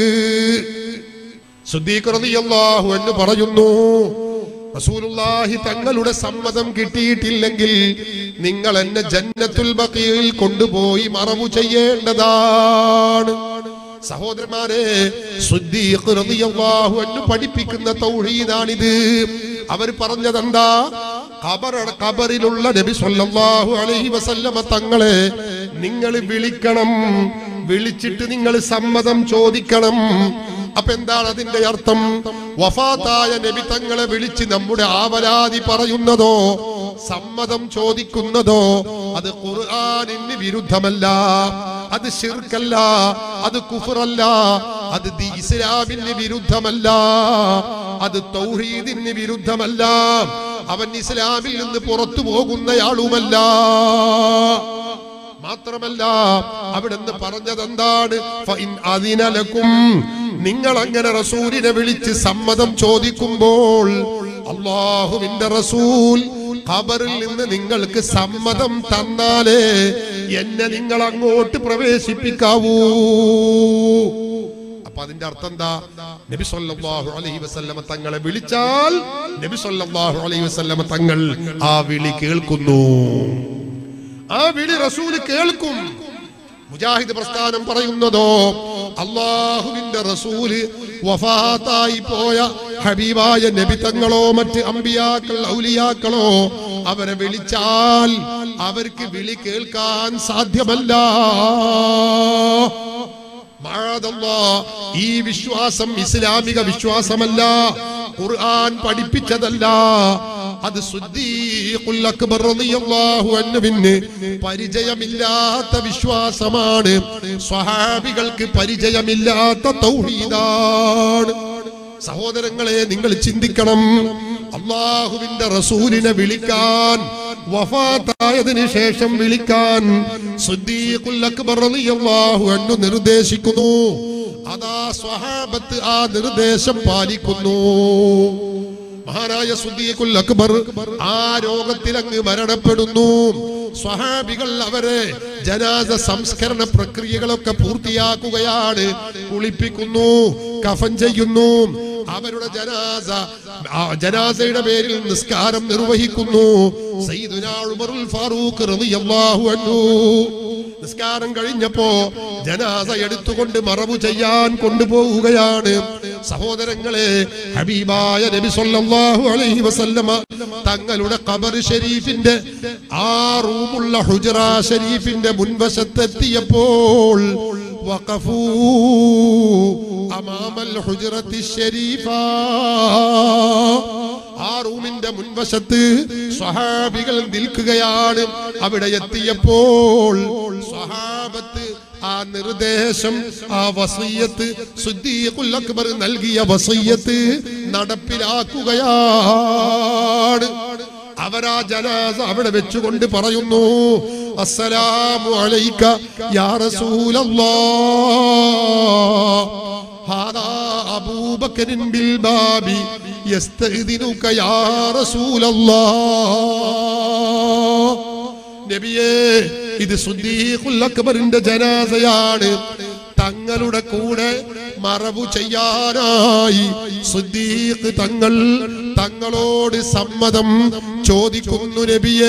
സുദ്ദീഖ് റളിയല്ലാഹു എന്ന് പറയുന്നു റസൂലുള്ളാഹി തങ്ങളുടെ സമ്മതം കിട്ടിയിട്ടില്ലെങ്കിൽ നിങ്ങൾ എന്നെ ജന്നത്തുൽ ബഖീൽ കൊണ്ടുപോയി മറവു ചെയ്യേണ്ടതാണ് സഹോദരന്മാരെ സുദ്ദീഖ് റളിയല്ലാഹു അൻഹു പഠിപ്പിക്കുന്ന തൗഹീദാണിത് അവർ പറഞ്ഞതെന്താ ഖബർ ഖബറിലുള്ള നബി സല്ലല്ലാഹു അലൈഹി വസല്ലമ തങ്ങളെ നിങ്ങൾ വിളിക്കണം വിളിച്ചിട്ട് നിങ്ങൾ സമ്മതം ചോദിക്കണം അപ്പൊ എന്താണ് അതിന്റെ അർത്ഥം വഫാത്തായ നബി തങ്ങളെ വിളിച്ച് നമ്മുടെ ആവലാതി പറയുന്നതോ സമ്മതം ചോദിക്കുന്നതോ അത് ഖുർആനിന് വിരുദ്ധമല്ല അത് ഷിർക്കല്ല അത് കുഫറല്ല അത് ദി- ഇസ്ലാമിന് വിരുദ്ധമല്ല അത് തൗഹീദിന് വിരുദ്ധമല്ല അവൻ ഇസ്ലാമിൽ നിന്ന് പുറത്തു പോകുന്നയാളുമല്ല മാത്രമല്ല അവിടുന്ന് പറഞ്ഞത് എന്താണ് ഫഇൻ അദിനലക്കും നിങ്ങൾ അങ്ങനെ റസൂലിനെ വിളിച്ച് സമ്മതം ചോദിക്കുമ്പോൾ അള്ളാഹുവിന്റെ റസൂൽ ഖബറിൽ നിന്ന് നിങ്ങൾക്ക് സമ്മതം തന്നാലേ എന്നെ നിങ്ങൾ അങ്ങോട്ട് പ്രവേശിപ്പിക്കാവൂ അപ്പൊ അതിന്റെ അർത്ഥം എന്താ നബി സല്ലല്ലാഹു അലൈഹി വസല്ലമ തങ്ങളെ വിളിച്ചാൽ നബി സല്ലല്ലാഹു അലൈഹി വസല്ലമ തങ്ങൾ ആ വിളി കേൾക്കുന്നു ആ വിളി റസൂല് കേൾക്കും മുജാഹിദ് പ്രസ്ഥാനം പറയുന്നതോ അള്ളാഹുവിന്റെ റസൂല് വഫാത്തായി പോയ ഹബീബായ നബി തങ്ങളോ മറ്റ് അമ്പിയാക്കൾ ഔലിയാക്കളോ അവരെ വിളിച്ചാൽ അവർക്ക് വിളി കേൾക്കാൻ സാധ്യമല്ല മാഴതല്ലാ, ഈ വിശ്വാസം ഇസ്ലാമിക വിശ്വാസമല്ല ഖുർആൻ പഠിപ്പിച്ചതല്ല അത് സുദ്ദീഖുൽ അക്ബർ റളിയല്ലാഹു അൻഹുവിന് പരിചയമില്ലാത്ത വിശ്വാസമാണ് സ്വഹാബികൾക്ക് പരിചയമില്ലാത്ത തൗഹീദാണ് സഹോദരങ്ങളെ നിങ്ങൾ ചിന്തിക്കണം അള്ളാഹുവിന്റെ റസൂലിനെ വിളിക്കാൻ വഫാത്തായതിനു ശേഷം വിളിക്കാൻ സുദ്ദീഖുൽ അക്ബർ റളിയല്ലാഹു അൻഹു നിർദ്ദേശിക്കുന്നു അതാ സ്വഹാബത്ത് ആ നിർദ്ദേശം പാലിക്കുന്നു മഹാനായ സുദ്ദീഖുൽ അക്ബർ ആ രോഗത്തിൽ അങ്ങ് മരണപ്പെടുന്നു സ്വഹാബികൾ അവരെ ജനാസ സംസ്കരണ പ്രക്രിയകളൊക്കെ പൂർത്തിയാക്കുകയാണ് കുളിപ്പിക്കുന്നു കഫൻ ചെയ്യുന്നു അവരുടെ ജനാസ ആ ജനാസയുടെ പേരിൽ നിസ്കാരം നിർവഹിക്കുന്നു സയ്യിദുനാ ഉമറുൽ ഫാറൂഖ് റളിയല്ലാഹു അൻഹു നിസ്കാരം കഴിഞ്ഞപ്പോ ജനാസ എടുത്തുകൊണ്ട് മറവു ചെയ്യാൻ കൊണ്ടുപോവുകയാണ് സഹോദരങ്ങളെ ഹബീബായ നബി സല്ലല്ലാഹു അലൈഹി വസല്ലമ തങ്ങളുടെ ഖബർ ഷരീഫിന്റെ ആ റൂമുള്ള ഹുജറ ഷരീഫിന്റെ മുൻവശത്തെത്തിയപ്പോൾ വഖഫൂ അമാമൽ ഹുജറത്തി ഷരീഫ ആ റൂമിന്റെ മുൻവശത്ത് സ്വഹാബികൾ നിൽക്കുകയാണ് അവിടെ എത്തിയപ്പോൾ സ്വഹാബത്ത് ആ നിർദ്ദേശം ആ വസയ്യത്ത് സുദ്ദീഖുൽ അക്ബർ നൽകിയ വസയ്യത്ത് നടപ്പിലാക്കുകയാണ് അവരാ ജനാസ അവിടെ വെച്ചുകൊണ്ട് പറയുന്നു അസ്സലാമു അലൈക യാ റസൂലല്ലാഹ് هذا أبو بكر بالباب يستأذنك يا رسول الله നബിയേ ഇത് സുദ്ദീഖുൽ അക്ബറിന്റെ ജനാസയാണ് തങ്ങളുടെ കൂടെ മറവു ചെയ്യാനായി സുദ്ദീഖ് തങ്ങൾ തങ്ങളോട് സമ്മതം ചോദിക്കുന്നു നബിയേ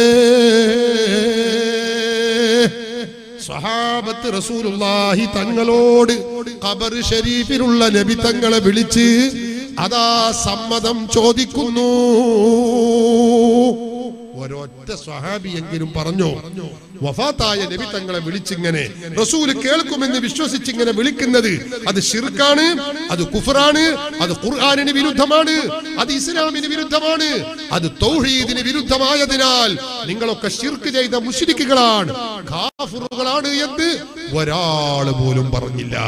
സഹാബത്ത് റസൂലുള്ളാഹി തങ്ങളോട് ഖബർ ഷരീഫിലുള്ള നബി തങ്ങളെ വിളിച്ച് അതാ സമ്മതം ചോദിക്കുന്നു ഒരൊറ്റ സ്വഹാബിയെങ്കിലും പറഞ്ഞു വഫാത്തായ നബി തങ്ങളെ വിളിച്ചിങ്ങനെ റസൂല് കേൾക്കുമെന്ന് വിശ്വസിച്ചിങ്ങനെ വിളിക്കുന്നത് അത് ഷിർക്കാണ് അത് കുഫറാണ് അത് ഖുർആാനിന് വിരുദ്ധമാണ് അത് ഇസ്ലാമിന് വിരുദ്ധമാണ് അത് തൗഹീദിന് വിരുദ്ധമായതിനാൽ നിങ്ങളൊക്കെ ഷിർക്ക് ചെയ്ത മുശ്രിക്കുകളാണ് കാഫിറുകളാണ് എന്ന് ഒരാൾ പോലും പറഞ്ഞില്ല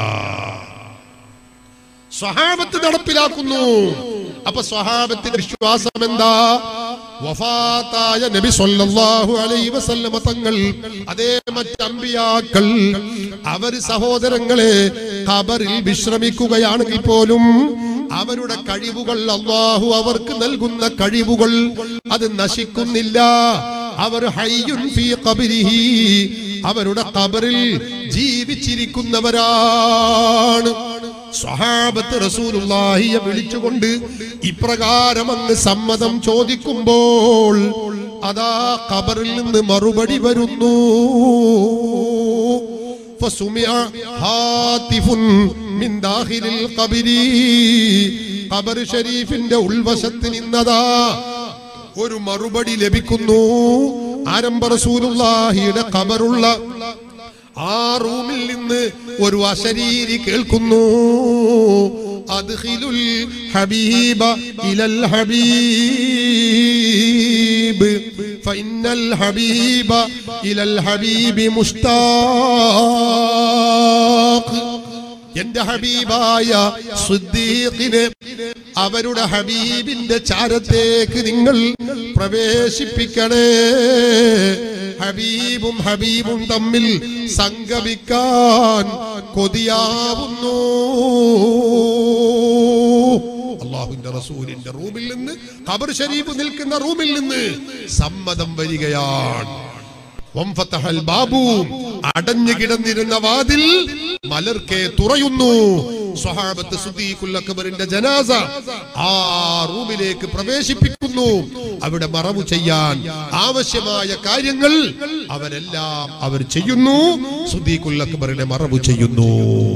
സ്വഹാബത്ത് നടപ്പിലാക്കുന്നു അപ്പൊ സ്വഹാബത്തിന്റെ വിശ്വാസം എന്താ വഫാത്തായ നബി സല്ലല്ലാഹു അലൈഹി വസല്ലമ തങ്ങൾ അതേ മറ്റമ്പിയാക്കൾ അവര് സഹോദരങ്ങളെ ഖബറിൽ വിശ്രമിക്കുകയാണെങ്കിൽ പോലും അവരുടെ കഴിവുകൾ അള്ളാഹു അവർക്ക് നൽകുന്ന കഴിവുകൾ അത് നശിക്കുന്നില്ല അവർ ഹയ്യുൻ ഫീ ഖബരിഹി അവരുടെ ഖബറിൽ ജീവിച്ചിരിക്കുന്നവരാണ് സ്വഹാബത്ത് റസൂലുള്ളാഹിയെ വിളിച്ചുകൊണ്ട് ഇപ്രകാരം അങ്ങ് സമ്മതം ചോദിക്കുമ്പോൾ അതാ ഖബറിൽ നിന്ന് മറുപടി വരുന്നു فسمع هاتف من داخل القبر ഖബർ ഷരീഫിന്റെ ഉൾവശത്ത് നിന്നതാ ഒരു മറുപടി ലഭിക്കുന്നു ആരംഭ റസൂലുള്ളാഹിയുടെ ഖബറുള്ള ആ റൂമിൽ നിന്ന് ഒരു അശരീരി കേൾക്കുന്നു അദ്ഖിലുൽ ഹബീബ ഇലൽ ഹബീബ് ഫഇന്നൽ ഹബീബ ഇലൽ ഹബീബി മുസ്താഖ് എന്റെ ഹബീബായ സുദ്ദീഖിനെ അവരുടെ ഹബീബിന്റെ ചാരത്തേക്ക് നിങ്ങൾ പ്രവേശിപ്പിക്കണേ ഹബീബും ഹബീബും തമ്മിൽ സംഗമിക്കാൻ കൊതിയാവുന്നു അള്ളാഹുവിന്റെ റസൂലിന്റെ റൂമിൽ നിന്ന് ഖബർ ഷരീഫ് നിൽക്കുന്ന റൂമിൽ നിന്ന് സമ്മതം വരികയാണ് വംഫത്തഹൽ ബാബു അടഞ്ഞു കിടന്നിരുന്ന വാതിൽ മലർക്കെ തുറയുന്നു സ്വഹാബത്ത് സുദ്ദീഖുൽ അക്ബറിന്റെ ജനാസ ആ റൂമിലേക്ക് പ്രവേശിപ്പിക്കുന്നു അവിടെ മറവു ചെയ്യാൻ ആവശ്യമായ കാര്യങ്ങൾ അവരെല്ലാം അവർ ചെയ്യുന്നു സുദ്ദീഖുൽ അക്ബറിനെ മറവു ചെയ്യുന്നു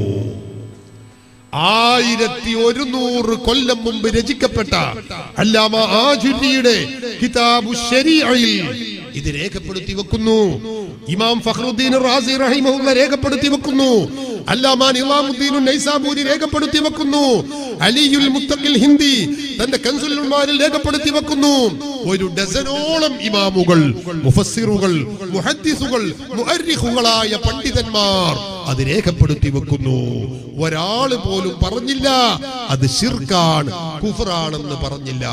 ആയിരത്തി ഒരുന്നൂറ് കൊല്ലം മുമ്പ് രചിക്കപ്പെട്ട അല്ലാമ ആജുരിയുടെ കിതാബു ശരീഅയിൽ ഇത് രേഖപ്പെടുത്തി വെക്കുന്നു ഇമാം ഫഖറുദ്ദീൻ റാസി റഹിമഹുല്ല രേഖപ്പെടുത്തി വെക്കുന്നു അല്ലാമ നിലാമുദ്ദീൻ നൈസാബൂരി രേഖപ്പെടുത്തി വെക്കുന്നു അലിയുൽ മുത്തഖിൽ ഹിന്ദി തന്റെ കൻസുൽ ഉൽമാനിൽ രേഖപ്പെടുത്തി വെക്കുന്നു ഒരു ഡസനോളം ഇമാമുകൾ മുഫസ്സിറുകൾ മുഹദ്ദിസുകൾ മുഅർരിഖുകളായ പണ്ഡിതന്മാർ അത് രേഖപ്പെടുത്തി വെക്കുന്നു ഒരാള് പോലും പറഞ്ഞില്ല അത് ഷിർക്കാണ് കുഫറാണെന്ന് പറഞ്ഞില്ല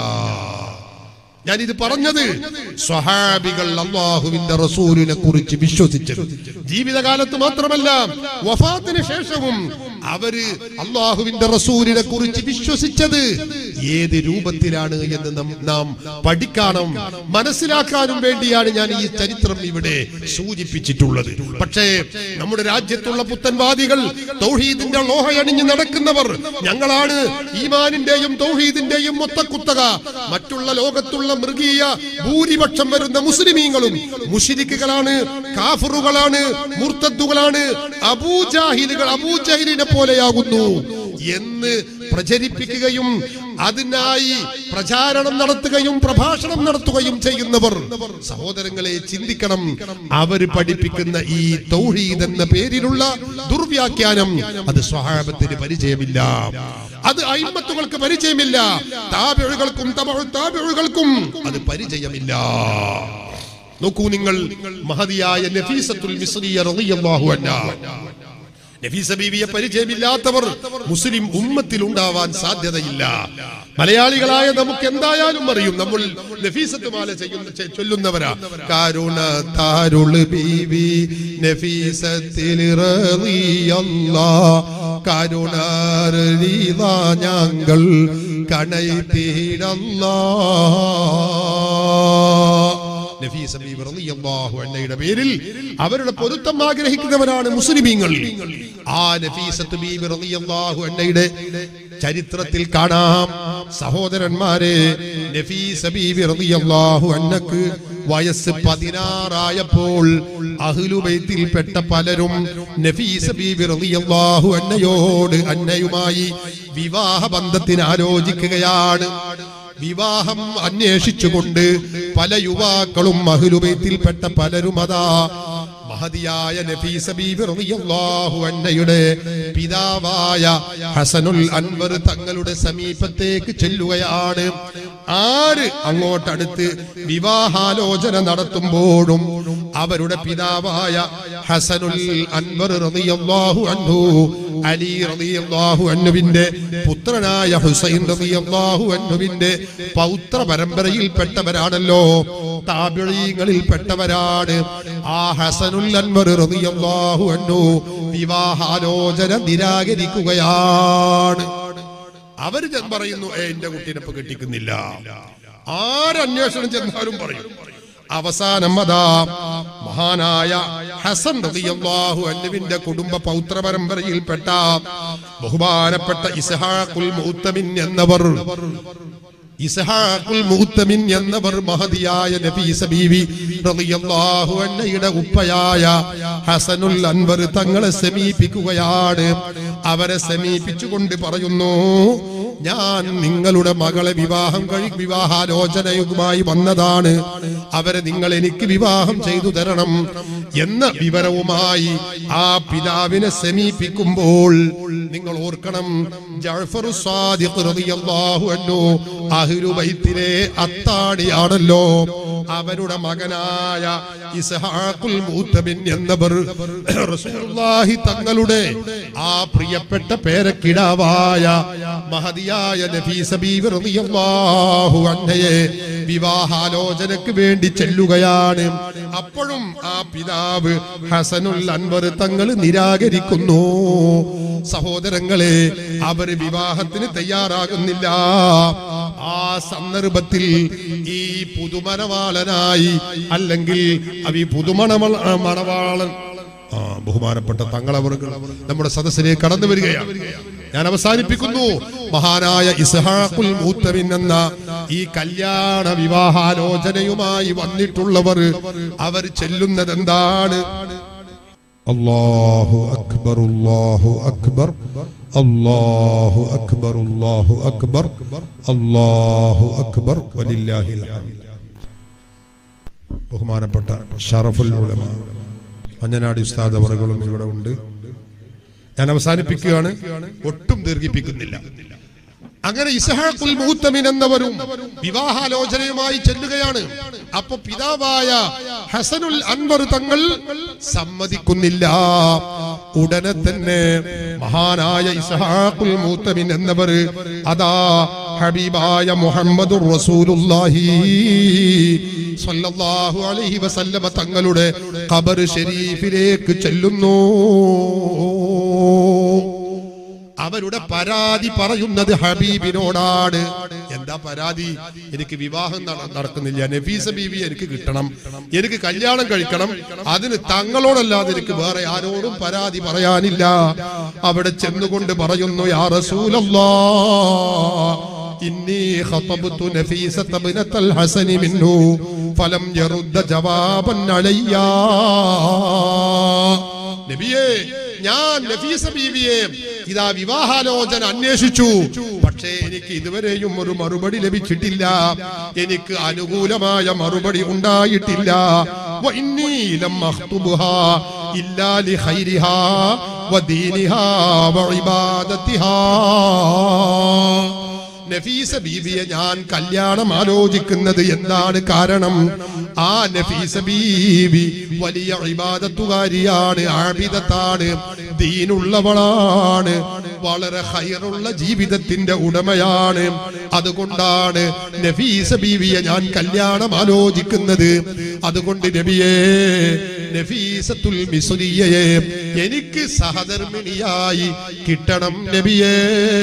ഞാനിത് പറഞ്ഞത് സ്വഹാബികൾ അള്ളാഹുവിന്റെ റസൂലിനെ കുറിച്ച് വിശ്വസിച്ചത് ജീവിതകാലത്ത് മാത്രമല്ല വഫാത്തിന് ശേഷവും അവര് അള്ളാഹുവിന്റെ റസൂലിനെ കുറിച്ച് വിശ്വസിച്ചത് ഏത് രൂപത്തിലാണ് എന്ന് നം- നാം പഠിക്കണം മനസ്സിലാക്കാനും വേണ്ടിയാണ് ഞാൻ ഈ ചരിത്രം ഇവിടെ സൂചിപ്പിച്ചിട്ടുള്ളത് പക്ഷേ നമ്മുടെ രാജ്യത്തുള്ള പുത്തൻവാദികൾ തൗഹീദിന്റെ ലോഹയണിഞ്ഞ് നടക്കുന്നവർ ഞങ്ങളാണ് ഈമാനിന്റെയും തൗഹീദിന്റെയും മൊത്തക്കുത്തക മറ്റുള്ള ലോകത്തുള്ള മൃഗീയ ഭൂരിപക്ഷം വരുന്ന മുസ്ലിമീങ്ങളും മുഷിരിക്കുകളാണ് കാഫറുകളാണ് മുർത്തദ്ദുകളാണ് അബൂജാഹിലുകൾ അബൂജാഹിലിനെ പോലെയാകുന്നു എന്ന് പ്രചരിപ്പിക്കുകയും അതിനായി പ്രചാരണം നടത്തുകയും പ്രഭാഷണം നടത്തുകയും ചെയ്യുന്നവർ സഹോദരങ്ങളെ ചിന്തിക്കണം അവര് പഠിപ്പിക്കുന്ന ഈ തൗഹീദ് എന്ന പേരിലുള്ള ദുർവ്യാഖ്യാനം അത് സ്വഹാബത്തിന് പരിചയമില്ല അത് അയിമത്തുകൾക്ക് പരിചയമില്ല താപിഴുകൾക്കും താപിഴുകൾക്കും അത് പരിചയമില്ല നോക്കൂ നിങ്ങൾ മഹതിയായ നഫീസത്തുൽ മിസ്രിയ റളിയല്ലാഹു അൻഹ നഫീസ ബീവിയെ പരിചയമില്ലാത്തവർ മുസ്ലിം ഉമ്മത്തിൽ ഉണ്ടാവാൻ സാധ്യതയില്ല മലയാളികളായ നമുക്ക് എന്തായാലും അറിയും നമ്മൾ നഫീസത്ത് മാല ചെയ്യുന്ന ചെ- ചൊല്ലുന്നവരാ കാരുണ താരുള് ബീവി നഫീസത്തിൽ റളിയല്ലാ കരുണ ഞങ്ങൾ കണൈത്തീടല്ലാ നഫീസ ബീവി റളിയല്ലാഹു അൻഹയുടെ പേരിൽ അവരുടെ പൊരുത്തം ആഗ്രഹിക്കുന്നവരാണ് മുസ്ലിമീങ്ങൾ ആ നഫീസത്ത് ബീവി റളിയല്ലാഹു അൻഹയുടെ ചരിത്രത്തിൽ കാണാം സഹോദരന്മാരെ നഫീസ ബീവി റളിയല്ലാഹു അൻഹക്ക് വയസ്സ് പതിനാറായപ്പോൾ അഹ്ലുബൈത്തിൽപ്പെട്ട പലരും നഫീസ ബീവി റളിയല്ലാഹു അന്നയോട് അന്നയുമായി വിവാഹ ബന്ധത്തിന് ആലോചിക്കുകയാണ് വിവാഹം അന്വേഷിച്ചുകൊണ്ട് പല യുവാക്കളും മഹുലുബൈത്തിൽപ്പെട്ട പലരും അതാ മഹതിയായ നഫീസ ബീബി റളിയല്ലാഹു അൻഹയുടെ പിതാവായ ഹസനുൽ അൻവർ തങ്ങളുടെ സമീപത്തേക്ക് ചെല്ലുകയാണ് ആര് അങ്ങോട്ടടുത്ത് വിവാഹാലോചന നടത്തുമ്പോഴും അവരുടെ പിതാവായ ഹസനുൽ അൻവർ റളിയല്ലാഹു അൻഹു അലി റളിയല്ലാഹു അൻഹുവിന്റെ പുത്രനായ ഹുസൈൻ റളിയല്ലാഹു അൻഹുവിന്റെ പൗത്ര പരമ്പരയിൽപ്പെട്ടവരാണല്ലോ താബിഴീങ്ങളിൽപ്പെട്ടവരാണ് ആ ഹസനുൽ അൻവർ റളിയല്ലാഹു അൻഹു വിവാഹാലോചന നിരാകരിക്കുകയാണ് അവര് ചെന്ന് പറയുന്നു ഏ എന്റെ കുട്ടീനെ ഇപ്പൊ കെട്ടിക്കുന്നില്ല ആരന്വേഷണം ചെന്നാലും പറയും അവസാനം അതാ മഹാനായ ഹസൻ റളിയല്ലാഹു അൻഹുവിന്റെ കുടുംബ പൗത്ര പരമ്പരയിൽപ്പെട്ട ബഹുമാനപ്പെട്ട ഇസ്ഹാഖുൽ മുത്തമിൻ എന്നവർ ഇസ്ഹാഖുൽ മുത്തമിൻ എന്നവർ മഹതിയായ നഫീസ ബീവി റളിയല്ലാഹു അൻഹയുടെ ഉപ്പയായ ഹസനുൽ അൻവർ തങ്ങളെ സമീപിക്കുകയാണ് അവരെ സമീപിച്ചുകൊണ്ട് പറയുന്നു ഞാൻ നിങ്ങളുടെ മകളെ വിവാഹം കഴി വിവാഹാലോചനയുമായി വന്നതാണ് അവരെ നിങ്ങൾ എനിക്ക് വിവാഹം ചെയ്തു തരണം എന്ന വിവരവുമായി ആ പിതാവിനെ സമീപിക്കുമ്പോൾ നിങ്ങൾ ഓർക്കണം ജഅഫറു സാദിഖ് റളിയല്ലാഹു അൻഹു അഹ്ലു ബൈത്തിലെ അത്താണിയാണല്ലോ അവരുടെ മകനായ ഇസ്ഹാഖുൽ മൂത്തബിൻ എന്നവർ റസൂലുള്ളാഹി തങ്ങളുടെ ആ പ്രിയപ്പെട്ട പേരക്കിടാവായ മഹതിയായ നഫീസ ബീവി റളിയല്ലാഹു അൻഹയെ വിവാഹാലോചനക്ക് വേണ്ടി ചെല്ലുകയാണ് അപ്പോഴും ആ പിതാവ് ഹസനുൽ അൻവർ തങ്ങൾ നിരാകരിക്കുന്നു സഹോദരങ്ങളെ അവര് വിവാഹത്തിന് തയ്യാറാകുന്നില്ല ആ സന്ദർഭത്തിൽ ഈ പുതുമണവാളനായി അല്ലെങ്കിൽ അവ ഈ പുതുമണ മണവാളൻ ആ ബഹുമാനപ്പെട്ട തങ്ങളവറുകൾ നമ്മുടെ സദസ്സിലേക്ക് കടന്നു വരികയാണ് ഞാൻ അവസാനിപ്പിക്കുന്നു മഹാനായ ഇസ്ഹാഖുൽ മൂത്തവിൻ എന്ന ഈ കല്യാണ വിവാഹാലോചനയുമായി വന്നിട്ടുള്ളവർ അവർ ചെല്ലുന്നത് എന്താണ് അല്ലാഹു അക്ബർ അല്ലാഹു അക്ബർ അല്ലാഹു അക്ബർ അല്ലാഹു അക്ബർ അല്ലാഹു അക്ബർ വലില്ലാഹിൽ ഹംദ് ബഹുമാനപ്പെട്ട ഷറഫുൽ ഉലമ മഞ്ഞനാടി ഉസ്താദ് അവറുകളും ഇവിടെ ഉണ്ട് ഞാൻ അവസാനിപ്പിക്കുകയാണ് ഒട്ടും ദീർഘിപ്പിക്കുന്നില്ല അങ്ങനെ ഇസഹാഖുൽ മൂത്തമിൻ എന്നവരും വിവാഹാലോചനയുമായി ചെല്ലുകയാണ് അപ്പൊ പിതാവായ ഹസനുൽ അൻവർ തങ്ങൾ സമ്മതിക്കുന്നില്ല ഉടനെ തന്നെ മഹാനായ ഇസഹാഖുൽ മൂത്തമിൻ എന്നവർ അതാ ഹബീബായ മുഹമ്മദുർ റസൂലുള്ളാഹി സ്വല്ലല്ലാഹു അലൈഹി വസല്ലമ തങ്ങളുടെ ഖബർ ഷരീഫിലേക്ക് ചെല്ലുന്നു അവരുടെ പരാതി പറയുന്നത് ഹബീബിനോടാണ് എന്താ പരാതി എനിക്ക് വിവാഹം നട- നടക്കുന്നില്ല നഫീസ ബീവി എനിക്ക് കിട്ടണം എനിക്ക് കല്യാണം കഴിക്കണം അതിന് തങ്ങളോടല്ലാതെ എനിക്ക് വേറെ ആരോടും പരാതി പറയാനില്ല അവിടെ ചെന്നുകൊണ്ട് പറയുന്നു യാ റസൂലല്ലാ ഇന്നി ഖതബ്തു നഫീസത ബിനത്തൽ ഹസനി മിന്നു ഫലം യറുദ്ദ ജവാബൻ അലയ്യാ നബിയേ ഞാൻ നഫീസ ബീവിയെ ഇതാ വിവാഹാലോചന അന്വേഷിച്ചു പക്ഷേ എനിക്ക് ഇതുവരെയും ഒരു മറുപടി ലഭിച്ചിട്ടില്ല എനിക്ക് അനുകൂലമായ മറുപടി ഉണ്ടായിട്ടില്ല وإني لم أخطبها إلا لخيرها ودينها وعبادتها നഫീസ ബീവിയെ ഞാൻ കല്യാണം ആലോചിക്കുന്നത് എന്താണ് കാരണം ആ നഫീസ ബീവി വലിയ ഇബാദത്തുകാരിയാണ് ആബിദത്താണ് ദീനുള്ളവളാണ് വളരെ ഹയറുള്ള ജീവിതത്തിന്റെ ഉടമയാണ് അതുകൊണ്ടാണ് നഫീസ ബീവിയെ ഞാൻ കല്യാണം ആലോചിക്കുന്നത് അതുകൊണ്ട് നബിയേ നഫീസത്തുൽ മിസ്രിയയെ എനിക്ക് സഹധർമ്മിണിയായി കിട്ടണം നബിയേ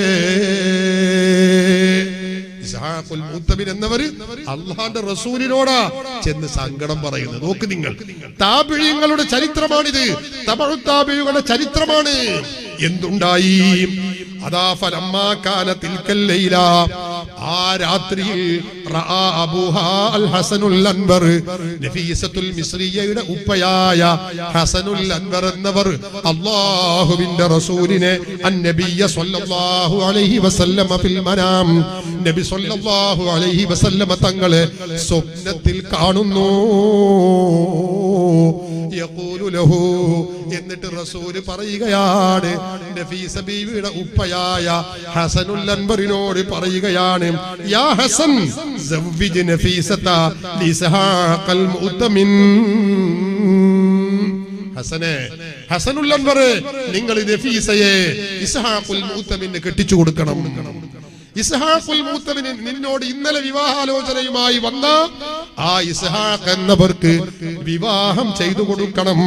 ഇസ്ഹാഖുൽ മൂത്തബിൻ എന്നവർ അള്ളാന്റെ റസൂലിനോടാ ചെന്ന് സങ്കടം പറയുന്നത് നോക്ക് നിങ്ങൾ താപിഴിങ്ങളുടെ ചരിത്രമാണിത് തമിഴ് താപിഴുകളുടെ ചരിത്രമാണ് എന്തുണ്ടായി അതാ ഫലമ്മാക്കാന തിൽക്കല്ലയില ആ രാത്രിയിൽ റആ അബൂഹാ അൽ ഹസനുൽ അൻവർ നഫീസത്തുൽ മിസ്രിയയുടെ ഉപ്പയായ ഹസനുൽ അൻവർ എന്നവർ അല്ലാഹുവിന്റെ റസൂലിനെ അന്നബിയ സ്വല്ലല്ലാഹു അലൈഹി വസല്ലമ ഫിൽ മനാം നബി സ്വല്ലല്ലാഹു അലൈഹി വസല്ലമ തങ്ങളെ സ്വപ്നത്തിൽ കാണുന്നു യഖൂലു ലഹു എന്നിട്ട് റസൂല് പറയുകയാണ് നഫീസ ബീവിയുടെ ഉപ്പയായ ഹസനുൽ അൻവറിനോട് പറയുകയാണ് യാ ഹസൻ സവ്വിജ് നഫീസത ലിസ്ഹാഖൽ മുഅ്തമിൻ ഹസനെ ഹസനുൽ അൻവർ നിങ്ങൾ നഫീസയെ ഇസ്ഹാഖുൽ മുഅ്തമിന് കെട്ടിച്ചു കൊടുക്കണം ഇസ്ഹാഖുൽ മൂത്തമിന് നിന്നോട് ഇന്നലെ വിവാഹാലോചനയുമായി വന്ന ആ ഇസ്ഹാഖ് എന്നവർക്ക് വിവാഹം ചെയ്തു കൊടുക്കണം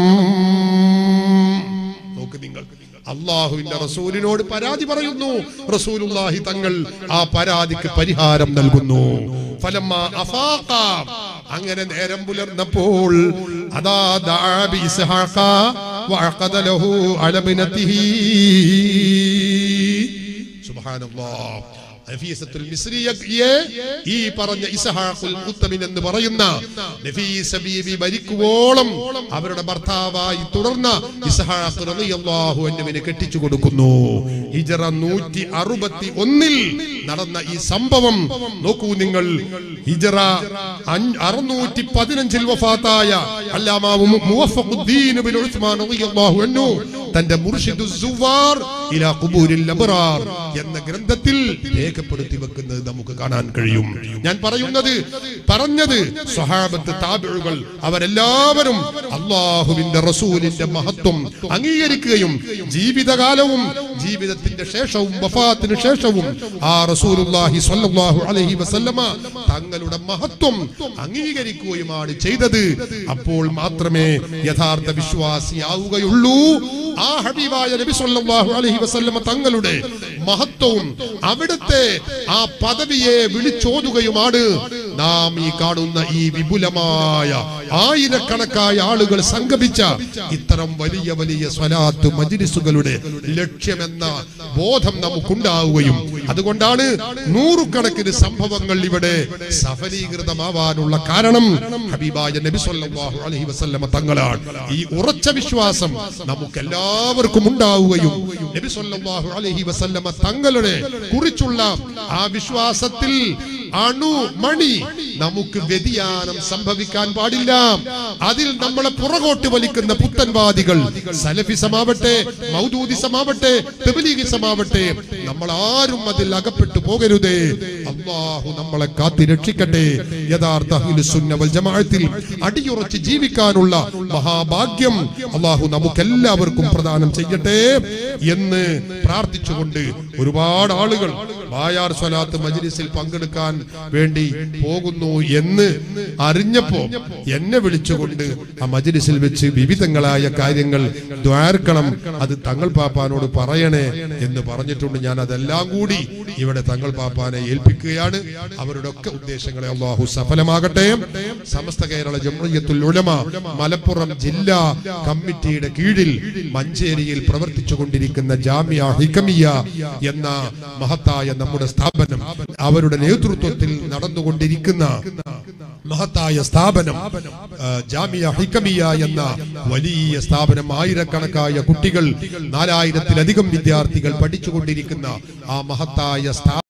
നോക്ക് നിങ്ങൾ അള്ളാഹുവിന്റെ റസൂലിനോട് പരാതി പറയുന്നു റസൂലുള്ളാഹി തങ്ങൾ ആ പരാതിക്ക് പരിഹാരം നൽകുന്നു ഫലമ്മ അഫാഖ അങ്ങനെ നേരം പുലർന്നപ്പോൾ അതാ ദഅ ബി ഇസ്ഹാഖ വഅഖദ ലഹു അലബനതിഹി സുബ്ഹാനല്ലാഹ് നഫീസത്തുൽ മിസ്രിയയെ ഈ പറഞ്ഞ ഇസഹാഖുൽ മുത്തമിൻ എന്ന് പറയുന്ന നഫീസ ബീവി മരിക്കുവോളം അവരുടെ ഭർത്താവായി തുടർന്ന ഇസഹാഖ് റളിയല്ലാഹു അൻഹുവിനെ കെട്ടിച്ചു കൊടുക്കുന്നു ഹിജറ 161 ൽ നടന്ന ഈ സംഭവം നോക്കൂ നിങ്ങൾ ഹിജറ അറുന്നൂറ്റി പതിനഞ്ചിൽ വഫാത്തായ അല്ലാമ മുവഫഖുദ്ദീൻ ഇബ്നു ഉസ്മാൻ റളിയല്ലാഹു അൻഹു തന്റെ മുർഷിദു സുവാർ ഇലാ ഖുബൂരിൽ അബ്റാർ എന്ന ഗ്രന്ഥത്തിൽ രേഖപ്പെടുത്തി വെക്കുന്നത് നമുക്ക് കാണാൻ കഴിയും ഞാൻ പറയുന്നത് പറഞ്ഞത് സ്വഹാബത്ത് താബിഴുകൾ അവരെല്ലാവരും അള്ളാഹുവിന്റെ റസൂലിന്റെ മഹത്വം അംഗീകരിക്കുകയും ജീവിതകാലവും ജീവിതത്തിന്റെ ശേഷവും വഫാത്തിന് ശേഷവും ആ റസൂലുള്ളാഹി സ്വല്ലല്ലാഹു അലൈഹി വസല്ലമ തങ്ങളുടെ മഹത്വം അംഗീകരിക്കുകയുമാണ് ചെയ്തത് അപ്പോൾ മാത്രമേ യഥാർത്ഥ വിശ്വാസിയാവുകയുള്ളൂ ആ ഹബീബായ നബി സല്ലല്ലാഹു അലൈഹി വസല്ലമ തങ്ങളുടെ മഹത്വവും അവിടുത്തെ ആ പദവിയെ വിളിച്ചോതുകയുമാണ് നാം ഈ കാണുന്ന ഈ വിപുലമായ ആയിരക്കണക്കായ ആളുകൾ സംഗമിച്ച ഇത്തരം വലിയ വലിയ സ്വലാത്ത് മജിലിസുകളുടെ ലക്ഷ്യമെന്ന ബോധം നമുക്കുണ്ടാവുകയും അതുകൊണ്ടാണ് നൂറുകണക്കിന് സംഭവങ്ങൾ ഇവിടെ സഫലീകൃതമാവാനുള്ള കാരണം ഹബീബായ നബി സല്ലല്ലാഹു അലൈഹി വസല്ലമ തങ്ങളാണ് ഈ ഉറച്ച വിശ്വാസം നമുക്ക് എല്ലാവർക്കും ഉണ്ടാവുകയും നബി സല്ലല്ലാഹു അലൈഹി വസല്ലമ തങ്ങളുടെ കുറിച്ചുള്ള ആ വിശ്വാസത്തിൽ അണു മണി നമുക്ക് വ്യതിയാനം സംഭവിക്കാൻ പാടില്ല അതിൽ നമ്മളെ പുറകോട്ട് വലിക്കുന്ന പുത്തൻവാദികൾ സലഫിസമാവട്ടെ മൗദൂദിസമാവട്ടെ തെബലീഗിസമാവട്ടെ നമ്മൾ ആരും അതിൽ അകപ്പെട്ടു പോകരുതേ അള്ളാഹു നമ്മളെ കാത്തി രക്ഷിക്കട്ടെ യഥാർത്ഥ അഹ്ലുസ് സുന്ന വൽ ജമാഅത്തിൽ അടിയുറച്ച് ജീവിക്കാനുള്ള മഹാഭാഗ്യം അള്ളാഹു നമുക്കെല്ലാവർക്കും പ്രദാനം ചെയ്യട്ടെ എന്ന് പ്രാർത്ഥിച്ചുകൊണ്ട് ഒരുപാട് ആളുകൾ ബായാർ സ്വലാത്ത് മജ്ലിസിൽ പങ്കെടുക്കാൻ വേണ്ടി പോകുന്നു എന്ന് അറിഞ്ഞപ്പോ എന്നെ വിളിച്ചുകൊണ്ട് ആ മജ്ലിസിൽ വെച്ച് വിവിധങ്ങളായ കാര്യങ്ങൾ ദ്വാർക്കണം അത് തങ്ങൾ പാപ്പാനോട് പറയണേ എന്ന് പറഞ്ഞിട്ടുണ്ട് ഞാൻ അതെല്ലാം കൂടി ഇവിടെ തങ്ങൾ പാപ്പാനെ ഏൽപ്പിക്കുകയാണ് അവരുടെ ഒക്കെ ഉദ്ദേശങ്ങളെ അള്ളാഹു സഫലമാകട്ടെ സമസ്ത കേരള ജംഇയ്യത്തുൽ ഉലമ മലപ്പുറം ജില്ലാ കമ്മിറ്റിയുടെ കീഴിൽ മഞ്ചേരിയിൽ പ്രവർത്തിച്ചു കൊണ്ടിരിക്കുന്ന ജാമിയ ഹിക്കമിയ എന്ന മഹത്തായ നമ്മുടെ സ്ഥാപനം അവരുടെ നേതൃത്വത്തിൽ നടന്നുകൊണ്ടിരിക്കുന്ന മഹത്തായ സ്ഥാപനം ആ, ജാമിയ ഹിക്കമിയ എന്ന വലിയ സ്ഥാപനം ആയിരക്കണക്കായ കുട്ടികൾ നാലായിരത്തിലധികം വിദ്യാർത്ഥികൾ പഠിച്ചുകൊണ്ടിരിക്കുന്ന ആ മഹത്തായ സ്ഥാപനം